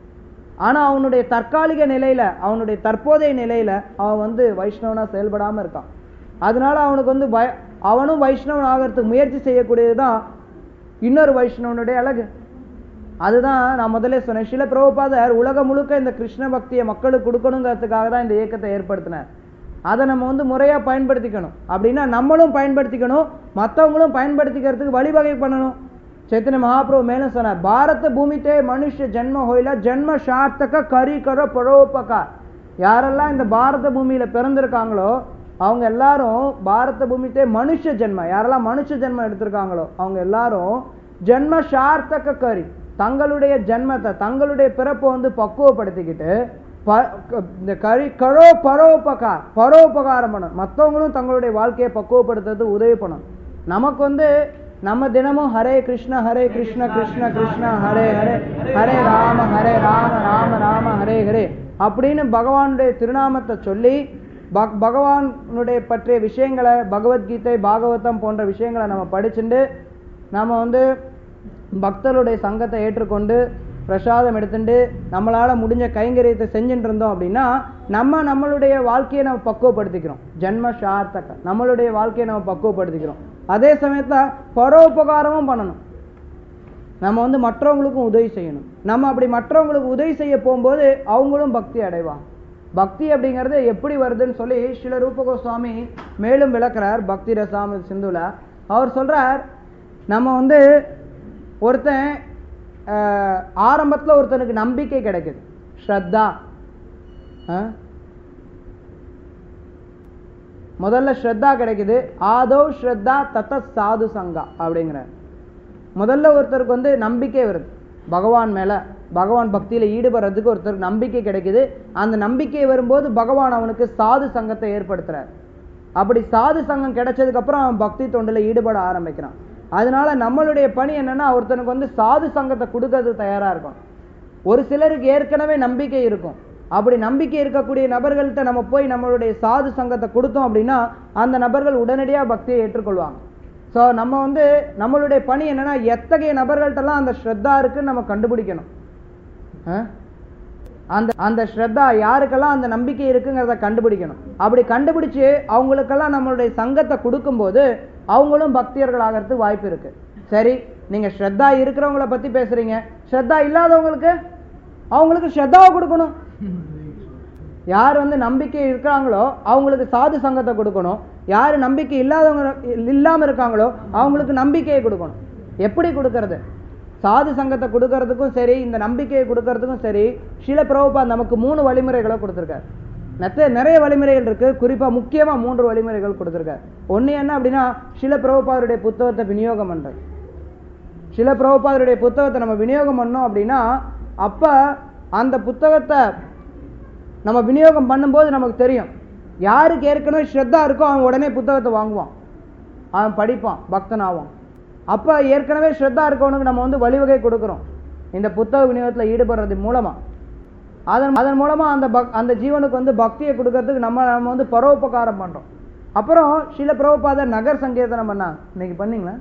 ஆனா அவனுடைய தற்காலிக நிலையில அவனுடைய தற்போதைய நிலையில அவன் வந்து வைஷ்ணவனா செயல்படாம இருக்கான் அதனால அவனுக்கு வந்து பய- அவனும் வைஷ்ணவன் ஆகிறதுக்கு முயற்சி செய்யக்கூடியதுதான் இன்னொரு வைஷ்ணவனுடைய அழகு அதுதான் நான் முதல்ல சொன்னேன் சில பிரபுபாதர் உலகம் முழுக்க இந்த கிருஷ்ண பக்தியை மக்களுக்கு கொடுக்கணுங்கிறதுக்காக தான் இந்த இயக்கத்தை ஏற்படுத்தினார் அதை நம்ம வந்து முறையா பயன்படுத்திக்கணும் அப்படின்னா நம்மளும் பயன்படுத்திக்கணும் மற்றவங்களும் பயன்படுத்திக்கிறதுக்கு வழிவகை பண்ணணும் ಚೈತನ್ಯ ಮಹಾಪ್ರಭು ಮೇலும் சொன்னார் பாரத பூமித்தே மனுஷ ஜென்ம ஹோயில ஜென்ம சார்த்தக கரி கர பரோபகார் யாரெல்லாம் இந்த பாரத பூமியில பிறந்திருக்காங்களோ அவங்க எல்லாரும் பாரத பூமித்தே மனுஷ ஜென்ம யாரெல்லாம் மனுஷ ஜென்மம் எடுத்திருக்காங்களோ அவங்க எல்லாரும் ஜென்ம சார்த்தக கரி தங்களுடைய ஜென்மத்தை தங்களுடைய பிறப்பை வந்து பக்குவப்படுத்திக்கிட்டு ப- க- இந்த கரி கரோ பரோபகார் பரோபகாரம் பண்ணணும் மற்றவங்களும் தங்களுடைய வாழ்க்கையை பக்குவப்படுத்துறதுக்கு உதவி பண்ணணும் நமக்கு வந்து நம்ம தினமும் ஹரே கிருஷ்ண ஹரே கிருஷ்ண கிருஷ்ண கிருஷ்ண ஹரே ஹரே ஹரே ராம ஹரே ராம ராம ராம ஹரே ஹரே அப்படின்னு பகவானுடைய திருநாமத்தை சொல்லி பக் பகவானுடைய பற்றிய விஷயங்களை பகவத்கீதை பாகவதம் போன்ற விஷயங்களை நம்ம படிச்சுட்டு நம்ம வந்து பக்தருடைய சங்கத்தை ஏற்றுக்கொண்டு பிரசாதம் எடுத்துட்டு நம்மளால முடிஞ்ச கைங்கரியத்தை செஞ்சுட்டு இருந்தோம் அப்படின்னா நம்ம நம்மளுடைய வாழ்க்கையை நம்ம பக்குவப்படுத்திக்கிறோம் ஜென்ம சார்த்தக நம்மளுடைய வாழ்க்கையை நம்ம பக்குவப்படுத்திக்கிறோம் அதே சமயத்துல பரோபகாரமும் பண்ணணும் நம்ம வந்து மற்றவங்களுக்கும் உதவி செய்யணும் நம்ம அப்படி மற்றவங்களுக்கு உதவி செய்ய போகும்போது அவங்களும் பக்தி அடைவாங்க பக்தி அப்படிங்கிறது எப்படி வருதுன்னு சொல்லி சில ரூப கோஸ்வாமி மேலும் விளக்குறார் பக்தி ரசாமி சிந்துல அவர் சொல்றார் நம்ம வந்து ஒருத்தன் ஆஹ், ஆரம்பத்துல ஒருத்தனுக்கு நம்பிக்கை கிடைக்குது ஸ்ரத்தா ஆ? முதல்ல ஸ்ரத்தா கிடைக்குது ஆதோ ஸ்ரத்தா தத்த சாது சங்கா அப்படிங்கிறார் முதல்ல ஒருத்தருக்கு வந்து நம்பிக்கை வருது பகவான் மேல பகவான் பக்தியில ஈடுபடுறதுக்கு ஒருத்தருக்கு நம்பிக்கை கிடைக்குது அந்த நம்பிக்கை வரும்போது பகவான் அவனுக்கு சாது சங்கத்தை ஏற்படுத்துறார் அப்படி சாது சங்கம் கிடைச்சதுக்கு அப்புறம் அவன் பக்தி தொண்டுல ஈடுபட ஆரம்பிக்கிறான் அதனால நம்மளுடைய பணி என்னன்னா ஒருத்தனுக்கு வந்து சாது சங்கத்தை கொடுக்கறதுக்கு தயாரா இருக்கும் ஒரு சிலருக்கு ஏற்கனவே நம்பிக்கை இருக்கும் அப்படி நம்பிக்கை இருக்கக்கூடிய நபர்கள்ட்ட நம்ம போய் நம்மளுடைய சாது சங்கத்தை கொடுத்தோம் அப்படின்னா அந்த நபர்கள் உடனடியா பக்தியை ஏற்றுக்கொள்வாங்க ஸோ நம்ம வந்து நம்மளுடைய பணி என்னன்னா எத்தகைய நபர்கள்ட்டெல்லாம் அந்த ஸ்ரத்தா இருக்குன்னு நம்ம கண்டுபிடிக்கணும் ஆ? அந்த அந்த ஸ்ரத்தா யாருக்கெல்லாம் அந்த நம்பிக்கை இருக்குங்கிறத கண்டுபிடிக்கணும் அப்படி கண்டுபிடிச்சு அவங்களுக்கெல்லாம் நம்மளுடைய சங்கத்தை கொடுக்கும்போது அவங்களும் பக்தியர்கள் ஆகிறதுக்கு வாய்ப்பு இருக்கு சரி நீங்க ஸ்ரத்தா இருக்கிறவங்கள பத்தி பேசுறீங்க ஸ்ரத்தா இல்லாதவங்களுக்கு அவங்களுக்கு ஸ்ரத்தாவை கொடுக்கணும் யார் வந்து நம்பிக்கை இருக்கிறாங்களோ அவங்களுக்கு சாது சங்கத்தை கொடுக்கணும் யார் நம்பிக்கை இல்லாதவங்க இல்லாம இருக்காங்களோ அவங்களுக்கு நம்பிக்கையை கொடுக்கணும் எப்படி கொடுக்கறது சாது சங்கத்தை கொடுக்கறதுக்கும் சரி இந்த நம்பிக்கையை கொடுக்கறதுக்கும் சரி சில பிரபுபா நமக்கு மூணு வழிமுறைகளை கொடுத்துருக்காரு நிறைய நிறைய வழிமுறைகள் இருக்கு குறிப்பா முக்கியமா மூன்று வழிமுறைகள் கொடுத்துருக்காரு ஒண்ணு என்ன அப்படின்னா சில பிரபுபாதருடைய புத்தகத்தை விநியோகம் பண்றது சில பிரபுபாதருடைய புத்தகத்தை நம்ம விநியோகம் பண்ணோம் அப்படின்னா அப்ப அந்த புத்தகத்தை நம்ம விநியோகம் பண்ணும்போது நமக்கு தெரியும் யாருக்கு ஏற்கனவே ஸ்ரத்தா இருக்கோ அவன் உடனே புத்தகத்தை வாங்குவான் அவன் படிப்பான் பக்தன் ஆவான் அப்ப ஏற்கனவே ஸ்ரத்தா இருக்கவனுக்கு நம்ம வந்து வழிவகை கொடுக்குறோம் இந்த புத்தக விநியோகத்துல ஈடுபடுறது மூலமா அதன் அதன் மூலமா அந்த பக் அந்த ஜீவனுக்கு வந்து பக்தியை கொடுக்கறதுக்கு நம்ம நம்ம வந்து பரோபகாரம் பண்றோம் அப்புறம் சில பிரபுபாதர் நகர் சங்கீர்த்தனம் பண்ணாங்க இன்னைக்கு பண்ணீங்களா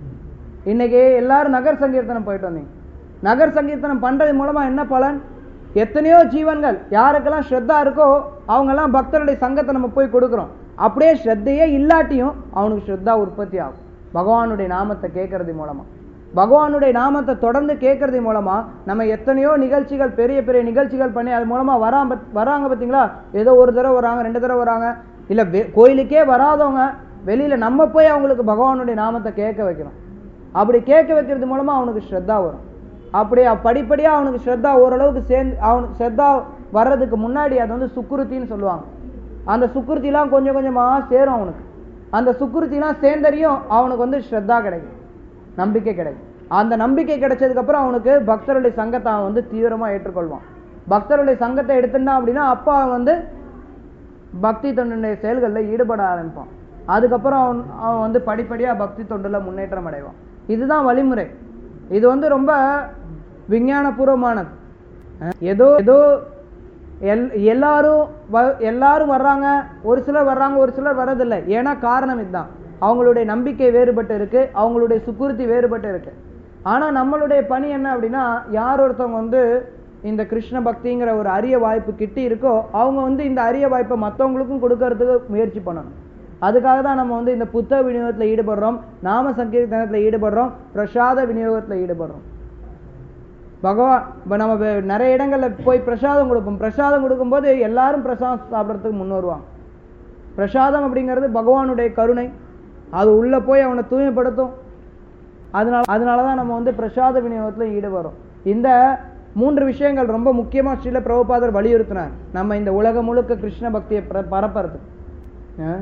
இன்னைக்கு எல்லாரும் நகர் சங்கீர்த்தனம் போயிட்டு வந்தீங்க நகர் சங்கீர்த்தனம் பண்றது மூலமா என்ன பலன் எத்தனையோ ஜீவன்கள் யாருக்கெல்லாம் ஸ்ரத்தா இருக்கோ அவங்கெல்லாம் பக்தருடைய சங்கத்தை நம்ம போய் கொடுக்குறோம் அப்படியே ஸ்ரத்தையே இல்லாட்டியும் அவனுக்கு ஸ்ரத்தா உற்பத்தி ஆகும் பகவானுடைய நாமத்தை கேட்கறது மூலமா பகவானுடைய நாமத்தை தொடர்ந்து கேட்கறது மூலமா நம்ம எத்தனையோ நிகழ்ச்சிகள் பெரிய பெரிய நிகழ்ச்சிகள் பண்ணி அது மூலமா வராம பத்- வராங்க பார்த்தீங்களா ஏதோ ஒரு தடவை வராங்க ரெண்டு தடவை வராங்க இல்ல வெ- கோயிலுக்கே வராதவங்க வெளியில நம்ம போய் அவங்களுக்கு பகவானுடைய நாமத்தை கேட்க வைக்கிறோம் அப்படி கேட்க வைக்கிறது மூலமா அவனுக்கு ஸ்ரத்தா வரும் அப்படியே படிப்படியா அவனுக்கு ஸ்ரத்தா ஓரளவுக்கு சேர்ந்து அவனுக்கு ஸ்ரத்தா வர்றதுக்கு முன்னாடி அது வந்து சுக்குருத்தின்னு சொல்லுவாங்க அந்த சுக்குருத்திலாம் கொஞ்சம் கொஞ்சமா சேரும் அவனுக்கு அந்த சுக்குருத்திலாம் சேர்ந்தறியும் அவனுக்கு வந்து ஸ்ரத்தா கிடைக்கும் நம்பிக்கை கிடைக்கும் அந்த நம்பிக்கை கிடைச்சதுக்கு அப்புறம் அவனுக்கு பக்தருடைய சங்கத்தை அவன் வந்து தீவிரமா ஏற்றுக்கொள்வான் பக்தருடைய சங்கத்தை எடுத்துட்டான் அப்படின்னா அப்பா அவன் வந்து பக்தி தொண்டுடைய செயல்களில் ஈடுபட ஆரம்பிப்பான் அதுக்கப்புறம் அவன் அவன் வந்து படிப்படியா பக்தி தொண்டுல முன்னேற்றம் அடைவான் இதுதான் வழிமுறை இது வந்து ரொம்ப விஞ்ஞானபூர்வமானது அஹ் ஏதோ ஏதோ எல் எல்லாரும் வ- எல்லாரும் வர்றாங்க ஒரு சிலர் வர்றாங்க ஒரு சிலர் வர்றதில்லை ஏன்னா காரணம் இதுதான் அவங்களுடைய நம்பிக்கை வேறுபட்டு இருக்கு அவங்களுடைய சுக்குருத்தி வேறுபட்டு இருக்கு ஆனா நம்மளுடைய பணி என்ன அப்படின்னா யார் ஒருத்தவங்க வந்து இந்த கிருஷ்ண பக்திங்கிற ஒரு அரிய வாய்ப்பு கிட்டி இருக்கோ அவங்க வந்து இந்த அரிய வாய்ப்பை மற்றவங்களுக்கும் கொடுக்கறதுக்கு முயற்சி பண்ணணும் அதுக்காக தான் நம்ம வந்து இந்த புத்தக விநியோகத்துல ஈடுபடுறோம் நாம சங்கீர்த்தனத்துல ஈடுபடுறோம் பிரசாத விநியோகத்துல ஈடுபடுறோம் பகவான் இப்போ நம்ம வே- நிறைய இடங்கள்ல போய் பிரசாதம் கொடுப்போம் பிரசாதம் கொடுக்கும்போது எல்லாரும் பிரசாதம் சாப்பிட்றதுக்கு முன் வருவாங்க பிரசாதம் அப்படிங்கிறது பகவானுடைய கருணை அது உள்ள போய் அவனை தூய்மைப்படுத்தும் அதனால அதனால தான் நம்ம வந்து பிரசாத விநியோகத்துல ஈடுபடுறோம் இந்த மூன்று விஷயங்கள் ரொம்ப முக்கியமா ஸ்ரீல பிரபுபாதர் வலியுறுத்தினார் நம்ம இந்த உலகம் முழுக்க கிருஷ்ண பக்தியை பர- பரப்புறதுக்கு அஹ்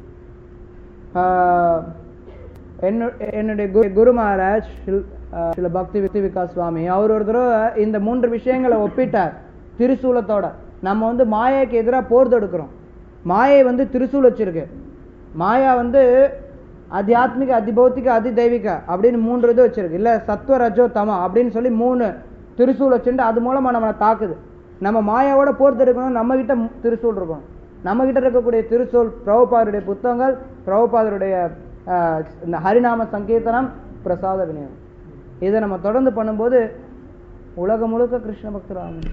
ஆஹ் என்ன- என்னுடைய குரு- குரு மகாராஜ் ஸ்ரீ- ஆஹ் ஸ்ரீல பக்தி வித்தி விகாஸ் சுவாமி அவர் ஒரு தடவை இந்த மூன்று விஷயங்களை ஒப்பிட்டார் திரிசூலத்தோட நம்ம வந்து மாயைக்கு எதிராக போர் தொடுக்கிறோம் மாயை வந்து திரிசூல் வச்சிருக்கு மாயா வந்து அத்தியாத்மிக அதிபௌத்திக அதி தெய்வீக அப்படின்னு மூன்று இது வச்சிருக்கு இல்ல சத்துவ ரஜோ தமா அப்படின்னு சொல்லி மூணு திரிசூல் வச்சுட்டு அது மூலமா நம்மளை தாக்குது நம்ம மாயாவோட போர் தொடுக்கணும் நம்ம கிட்ட மு- திரிசூல் இருக்கணும் நம்ம கிட்ட இருக்கக்கூடிய திருசூல் பிரபுபாதருடைய புத்தகங்கள் பிரபுபாதருடைய ஆஹ், இந்த ஹரிநாம சங்கீர்த்தனம் பிரசாத விநியோகம் இதை நம்ம தொடர்ந்து பண்ணும்போது உலகம் முழுக்க கிருஷ்ண பக்தர் ஆகும்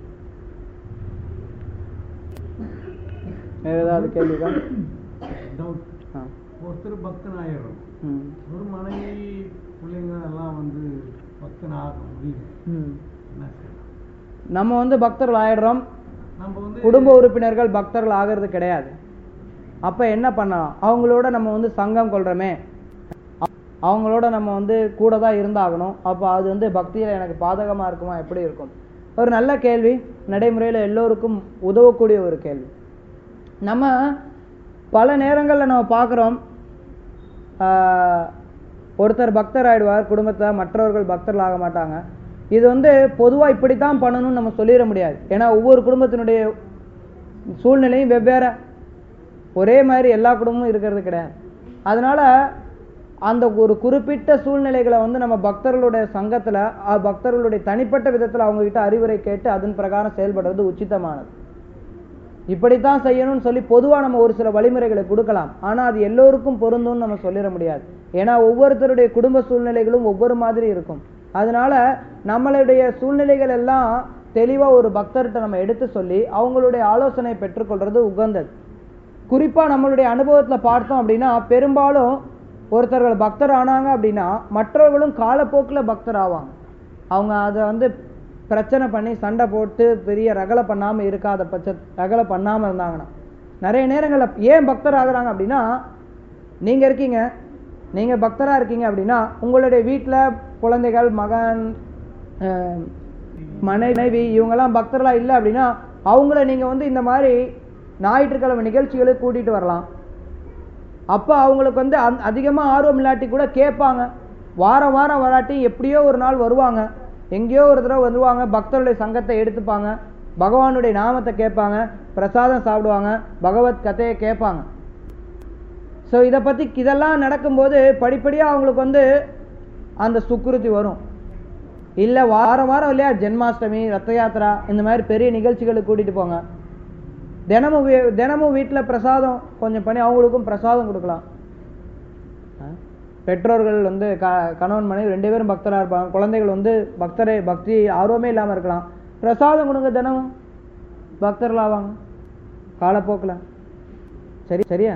வேற ஏதாவது கேள்விக்கா டவுட் ஆ. ஒருத்தர் பக்தன் ஆயிடுறோம் ம். ஒரு மனைவி பிள்ளைங்க எல்லாம் வந்து பக்தன் ஆக முடியும் ம். என்ன செய்யலாம் நம்ம வந்து பக்தர்கள் ஆயிடுறோம் நம்ம வந்து குடும்ப உறுப்பினர்கள் பக்தர்கள் ஆகிறது கிடையாது அப்ப என்ன பண்ணலாம் அவங்களோட நம்ம வந்து சங்கம் கொள்றோமே அ- அவங்களோட நம்ம வந்து கூட தான் இருந்தாகணும் அப்போ அது வந்து பக்தியில எனக்கு பாதகமா இருக்குமா எப்படி இருக்கும் ஒரு நல்ல கேள்வி நடைமுறையில எல்லோருக்கும் உதவக்கூடிய ஒரு கேள்வி நம்ம பல நேரங்கள்ல நம்ம பார்க்குறோம் ஒருத்தர் பக்தர் ஆயிடுவார் குடும்பத்தை மற்றவர்கள் பக்தர்கள் ஆக மாட்டாங்க இது வந்து பொதுவா இப்படித்தான் பண்ணணும்னு நம்ம சொல்லிட முடியாது ஏன்னா ஒவ்வொரு குடும்பத்தினுடைய சூழ்நிலையும் வெவ்வேறு ஒரே மாதிரி எல்லா குடும்பமும் இருக்கிறது கிடையாது அதனால அந்த ஒரு குறிப்பிட்ட சூழ்நிலைகளை வந்து நம்ம பக்தர்களுடைய சங்கத்துல அஹ், பக்தர்களுடைய தனிப்பட்ட விதத்துல அவங்க கிட்ட அறிவுரை கேட்டு அதன் பிரகாரம் செயல்படுறது உச்சிதமானது இப்படித்தான் செய்யணும்னு சொல்லி பொதுவா நம்ம ஒரு சில வழிமுறைகளை கொடுக்கலாம் ஆனா அது எல்லோருக்கும் பொருந்தும்னு நம்ம சொல்லிட முடியாது ஏன்னா ஒவ்வொருத்தருடைய குடும்ப சூழ்நிலைகளும் ஒவ்வொரு மாதிரி இருக்கும் அதனால நம்மளுடைய சூழ்நிலைகள் எல்லாம் தெளிவா ஒரு பக்தர்கிட்ட நம்ம எடுத்து சொல்லி அவங்களுடைய ஆலோசனை பெற்றுக்கொள்றது உகந்தது குறிப்பா நம்மளுடைய அனுபவத்துல பார்த்தோம் அப்படின்னா பெரும்பாலும் ஒருத்தர்கள் பக்தர் ஆனாங்க அப்படின்னா மற்றவர்களும் காலப்போக்குல பக்தர் ஆவாங்க அவங்க அதை வந்து பிரச்சனை பண்ணி சண்டை போட்டு பெரிய ரகலை பண்ணாம இருக்காத பட்ச ரகலை பண்ணாம இருந்தாங்கன்னா நிறைய நேரங்கள்ல ஏன் பக்தர் ஆகுறாங்க அப்படின்னா நீங்க இருக்கீங்க நீங்க பக்தரா இருக்கீங்க அப்படின்னா உங்களுடைய வீட்டுல குழந்தைகள் மகன் அஹ், மனைவி இவங்கெல்லாம் பக்தர்களா இல்லை அப்படின்னா அவங்கள நீங்க வந்து இந்த மாதிரி ஞாயிற்றுக்கிழமை நிகழ்ச்சிகளுக்கு கூட்டிட்டு வரலாம் அப்ப அவங்களுக்கு வந்து அந்த- அதிகமா ஆர்வம் இல்லாட்டி கூட கேட்பாங்க வாரம் வாரம் வராட்டி எப்படியோ ஒரு நாள் வருவாங்க எங்கேயோ ஒரு தடவை வருவாங்க பக்தருடைய சங்கத்தை எடுத்துப்பாங்க பகவானுடைய நாமத்தை கேட்பாங்க பிரசாதம் சாப்பிடுவாங்க பகவத் கதையை கேட்பாங்க ஸோ இதை பத்தி இதெல்லாம் நடக்கும்போது படிப்படியா அவங்களுக்கு வந்து அந்த சுக்குருத்தி வரும் இல்ல வாரம் வாரம் இல்லையா ஜென்மாஷ்டமி ரத்த யாத்திரா இந்த மாதிரி பெரிய நிகழ்ச்சிகளுக்கு கூட்டிட்டு போங்க தினமும் வீ- தினமும் வீட்டுல பிரசாதம் கொஞ்சம் பண்ணி அவங்களுக்கும் பிரசாதம் கொடுக்கலாம் ஆ? பெற்றோர்கள் வந்து க கணவன் மனைவி ரெண்டு பேரும் பக்தரா இருப்பாங்க குழந்தைகள் வந்து பக்தரை பக்தி ஆர்வமே இல்லாம இருக்கலாம் பிரசாதம் கொடுங்க தினமும் பக்தர்கள் ஆவாங்க காலப்போக்கில் சரி சரியா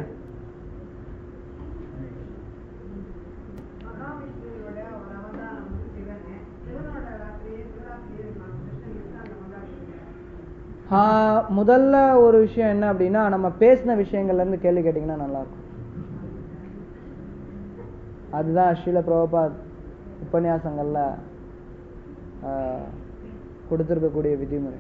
மகாவிஷ்ணுவோட ஒரு அவதாரம் வந்து சிவனு சிவனோட ராத்திரி சிவராத்திரி இருக்கலாம் கிருஷ்ணன் இருக்காங்க மகாவிஷ்ணு ஆஹ், முதல்ல ஒரு விஷயம் என்ன அப்படின்னா நம்ம பேசின விஷயங்கள்ல இருந்து கேள்வி கேட்டிங்கன்னா நல்லா இருக்கும் அதுதான் ஸ்ரீல பிரபுபாத் உபன்யாசங்கள்ல ஆஹ், கொடுத்திருக்கக்கூடிய விதிமுறை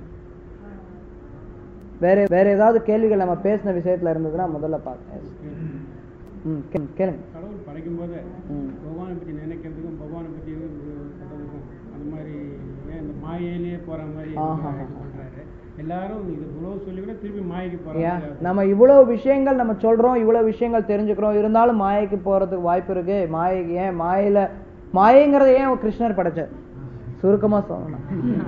வேற வேற ஏதாவது கேள்விகள் நம்ம பேசின விஷயத்துல இருந்ததுன்னா முதல்ல பார்க்க ம் கே- கேளுங்க கடவுள் படைக்கும் போது ம் பகவானை பற்றி நினைக்கிறதுக்கும் பகவானை பற்றி இது சொல்றதுக்கும் அந்த மாதிரி ஏன் இந்த மாயையிலேயே போற மாதிரி ஆஹா. இது பண்றாரு எல்லாரும் இது இவ்வளவு சொல்லி கூட திருப்பி மாயைக்கு ஏன் போறாங்க நம்ம இவ்வளவு விஷயங்கள் நம்ம சொல்றோம் இவ்வளவு விஷயங்கள் தெரிஞ்சுக்கிறோம் இருந்தாலும் மாயைக்கு போறதுக்கு வாய்ப்பு இருக்கு மாயைக்கு ஏன் மாயையில மாயைங்கிறத ஏன் கிருஷ்ணர் படைச்சார் சுருக்கமா சொல்லணும்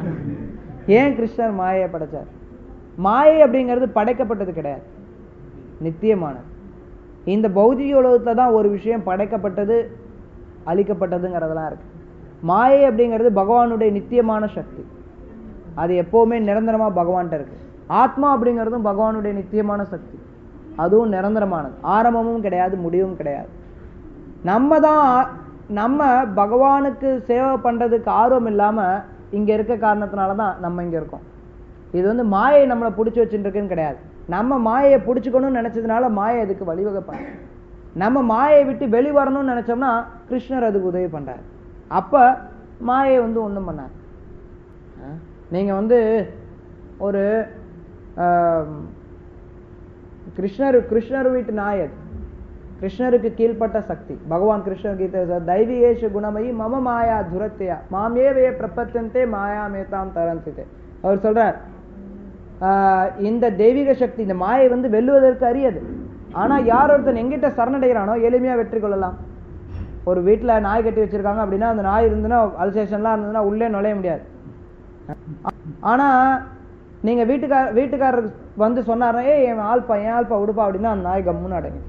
ஏன் கிருஷ்ணர் மாயையை படைச்சார் மாயை அப்படிங்கிறது படைக்கப்பட்டது கிடையாது நித்தியமானது இந்த பௌதிக உலகத்துல தான் ஒரு விஷயம் படைக்கப்பட்டது அழிக்கப்பட்டதுங்கிறதெல்லாம் இருக்கு மாயை அப்படிங்கிறது பகவானுடைய நித்தியமான சக்தி அது எப்பவுமே நிரந்தரமா பகவான்கிட்ட இருக்கு ஆத்மா அப்படிங்கிறதும் பகவானுடைய நித்தியமான சக்தி அதுவும் நிரந்தரமானது ஆரம்பமும் கிடையாது முடிவும் கிடையாது நம்ம தான் ஆ- நம்ம பகவானுக்கு சேவை பண்றதுக்கு ஆர்வம் இல்லாம இங்க இருக்க காரணத்தினால தான் நம்ம இங்க இருக்கோம் இது வந்து மாயை நம்மளை பிடிச்சி வச்சுட்டு இருக்குன்னு கிடையாது நம்ம மாயையை பிடிச்சிக்கணும்னு நினைச்சதுனால மாயை அதுக்கு வழிவகை பண்ண நம்ம மாயை விட்டு வெளி வரணும்னு நினைச்சோம்னா கிருஷ்ணர் அதுக்கு உதவி பண்றாரு அப்ப மாயை வந்து ஒண்ணும் பண்ணார் நீங்க வந்து ஒரு ஆம், கிருஷ்ணர் கிருஷ்ணர் வீட்டு நாய் அது கிருஷ்ணருக்கு கீழ்ப்பட்ட சக்தி பகவான் கிருஷ்ணர் கீதை தைவியேஷ குணமயி மம மாயா துரத்தையா மாமேவே பிரபத்தந்தே மாயா மேதாம் தரந்திதே அவர் சொல்றார் ஆஹ், இந்த தெய்வீக சக்தி இந்த மாயை வந்து வெல்லுவதற்கு அரியது ஆனா யார் ஒருத்தன் எங்கிட்ட சரணடைகிறானோ எளிமையா வெற்றி கொள்ளலாம் ஒரு வீட்டுல நாய் கட்டி வச்சிருக்காங்க அப்படின்னா அந்த நாய் இருந்துன்னா அல்சேஷன்லாம் இருந்ததுன்னா உள்ளே நுழைய முடியாது ஆனா நீங்க வீட்டுக்கார வீட்டுக்காரருக்கு வந்து சொன்னாருன்னா ஏய் என் ஆள்பா என் ஆள்பா உடுப்பா அப்படின்னா அந்த நாய் கம்முன்னு அடங்கும்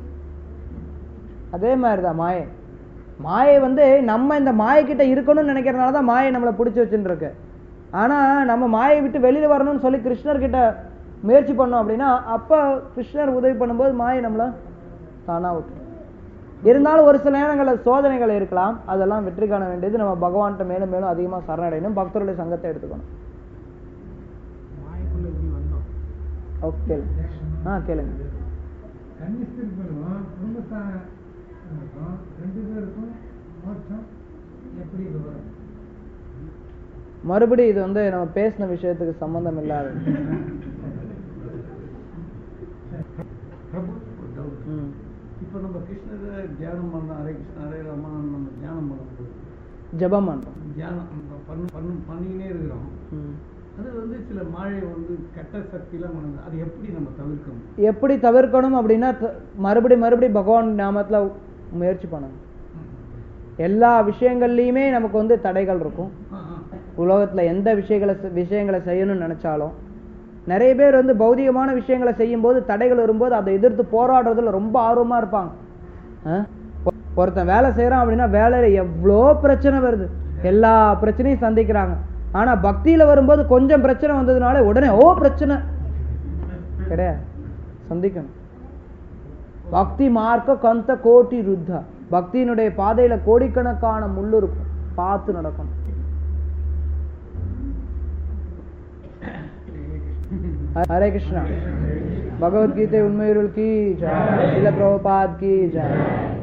அதே மாதிரிதான் மாயை மாயை வந்து நம்ம இந்த மாயக்கிட்ட இருக்கணும்னு நினைக்கிறதுனால தான் மாயை நம்மளை பிடிச்சி வச்சுட்டு இருக்கு ஆனா நம்ம மாயை விட்டு வெளியில வரணும்னு சொல்லி கிருஷ்ணர் கிட்ட முயற்சி பண்ணோம் அப்படின்னா அப்ப கிருஷ்ணர் உதவி பண்ணும்போது மாயை நம்மள தானா விட்டு இருந்தாலும் ஒரு சில நேரங்களில் சோதனைகள் இருக்கலாம் அதெல்லாம் வெற்றி காண வேண்டியது நம்ம பகவான்கிட்ட மேலும் மேலும் அதிகமா சரணடையணும் பக்தருடைய சங்கத்தை எடுத்துக்கணும் மாயக்குள்ள எப்படி வந்தோம் ஓகே ஆ கேளுங்க கன்னிஸ்திரிகளும் குடும்பத்தாருக்கும் ரெண்டு பேருக்கும் மோட்சம் எப்படி இது வரும் மறுபடியும் இது வந்து நம்ம பேசின விஷயத்துக்கு சம்பந்தம் இல்லாதது பிரபு ஒரு doubt. ம். இப்போ நம்ம கிருஷ்ணரை தியானம் பண்ணோம் ஹரே கிருஷ்ண ஹரே ராமன் நம்ம தியானம் பண்ணும்போது ஜெபம் பண்றோம் தியானம் நம்ம பண்ணு பண்ணு பண்ணிக்கினே இருக்கிறோம் ம். அது வந்து சில மாயை வந்து கெட்ட சக்திலாம் பண்ணுது அது எப்படி நம்ம தவிர்க்க முடியும் எப்படி தவிர்க்கணும் அப்படின்னா த- மறுபடி மறுபடி பகவான் நாமத்துல முயற்சி பண்ணணும் எல்லா விஷயங்கள்லையுமே நமக்கு வந்து தடைகள் இருக்கும் ஆ, ஆ. உலகத்துல எந்த விஷயங்களை செ- விஷயங்களை செய்யணும்னு நினைச்சாலும் நிறைய பேர் வந்து பௌதிகமான விஷயங்களை செய்யும்போது தடைகள் வரும்போது அதை எதிர்த்து போராடுறதுல ரொம்ப ஆர்வமா இருப்பாங்க ஆ? ஒ- ஒருத்தன் வேலை செய்யறான் அப்படின்னா வேலையில எவ்வளோ பிரச்சனை வருது எல்லா பிரச்சனையும் சந்திக்கிறாங்க ஆனா பக்தியில வரும்போது கொஞ்சம் பிரச்சனை வந்ததுனால உடனே ஓ பிரச்சனை கிடையாது சந்திக்கணும் பக்தி மார்க்க கந்த கோட்டி ருத்தா பக்தியினுடைய பாதையில கோடிக்கணக்கான முள்ளு இருக்கும் பார்த்து நடக்கணும் ஹரே கிருஷ்ணா பகவத்கீதை உண்மையுருள் கி ஜெய் இல்ல பிரபுபாத் கி ஜெய்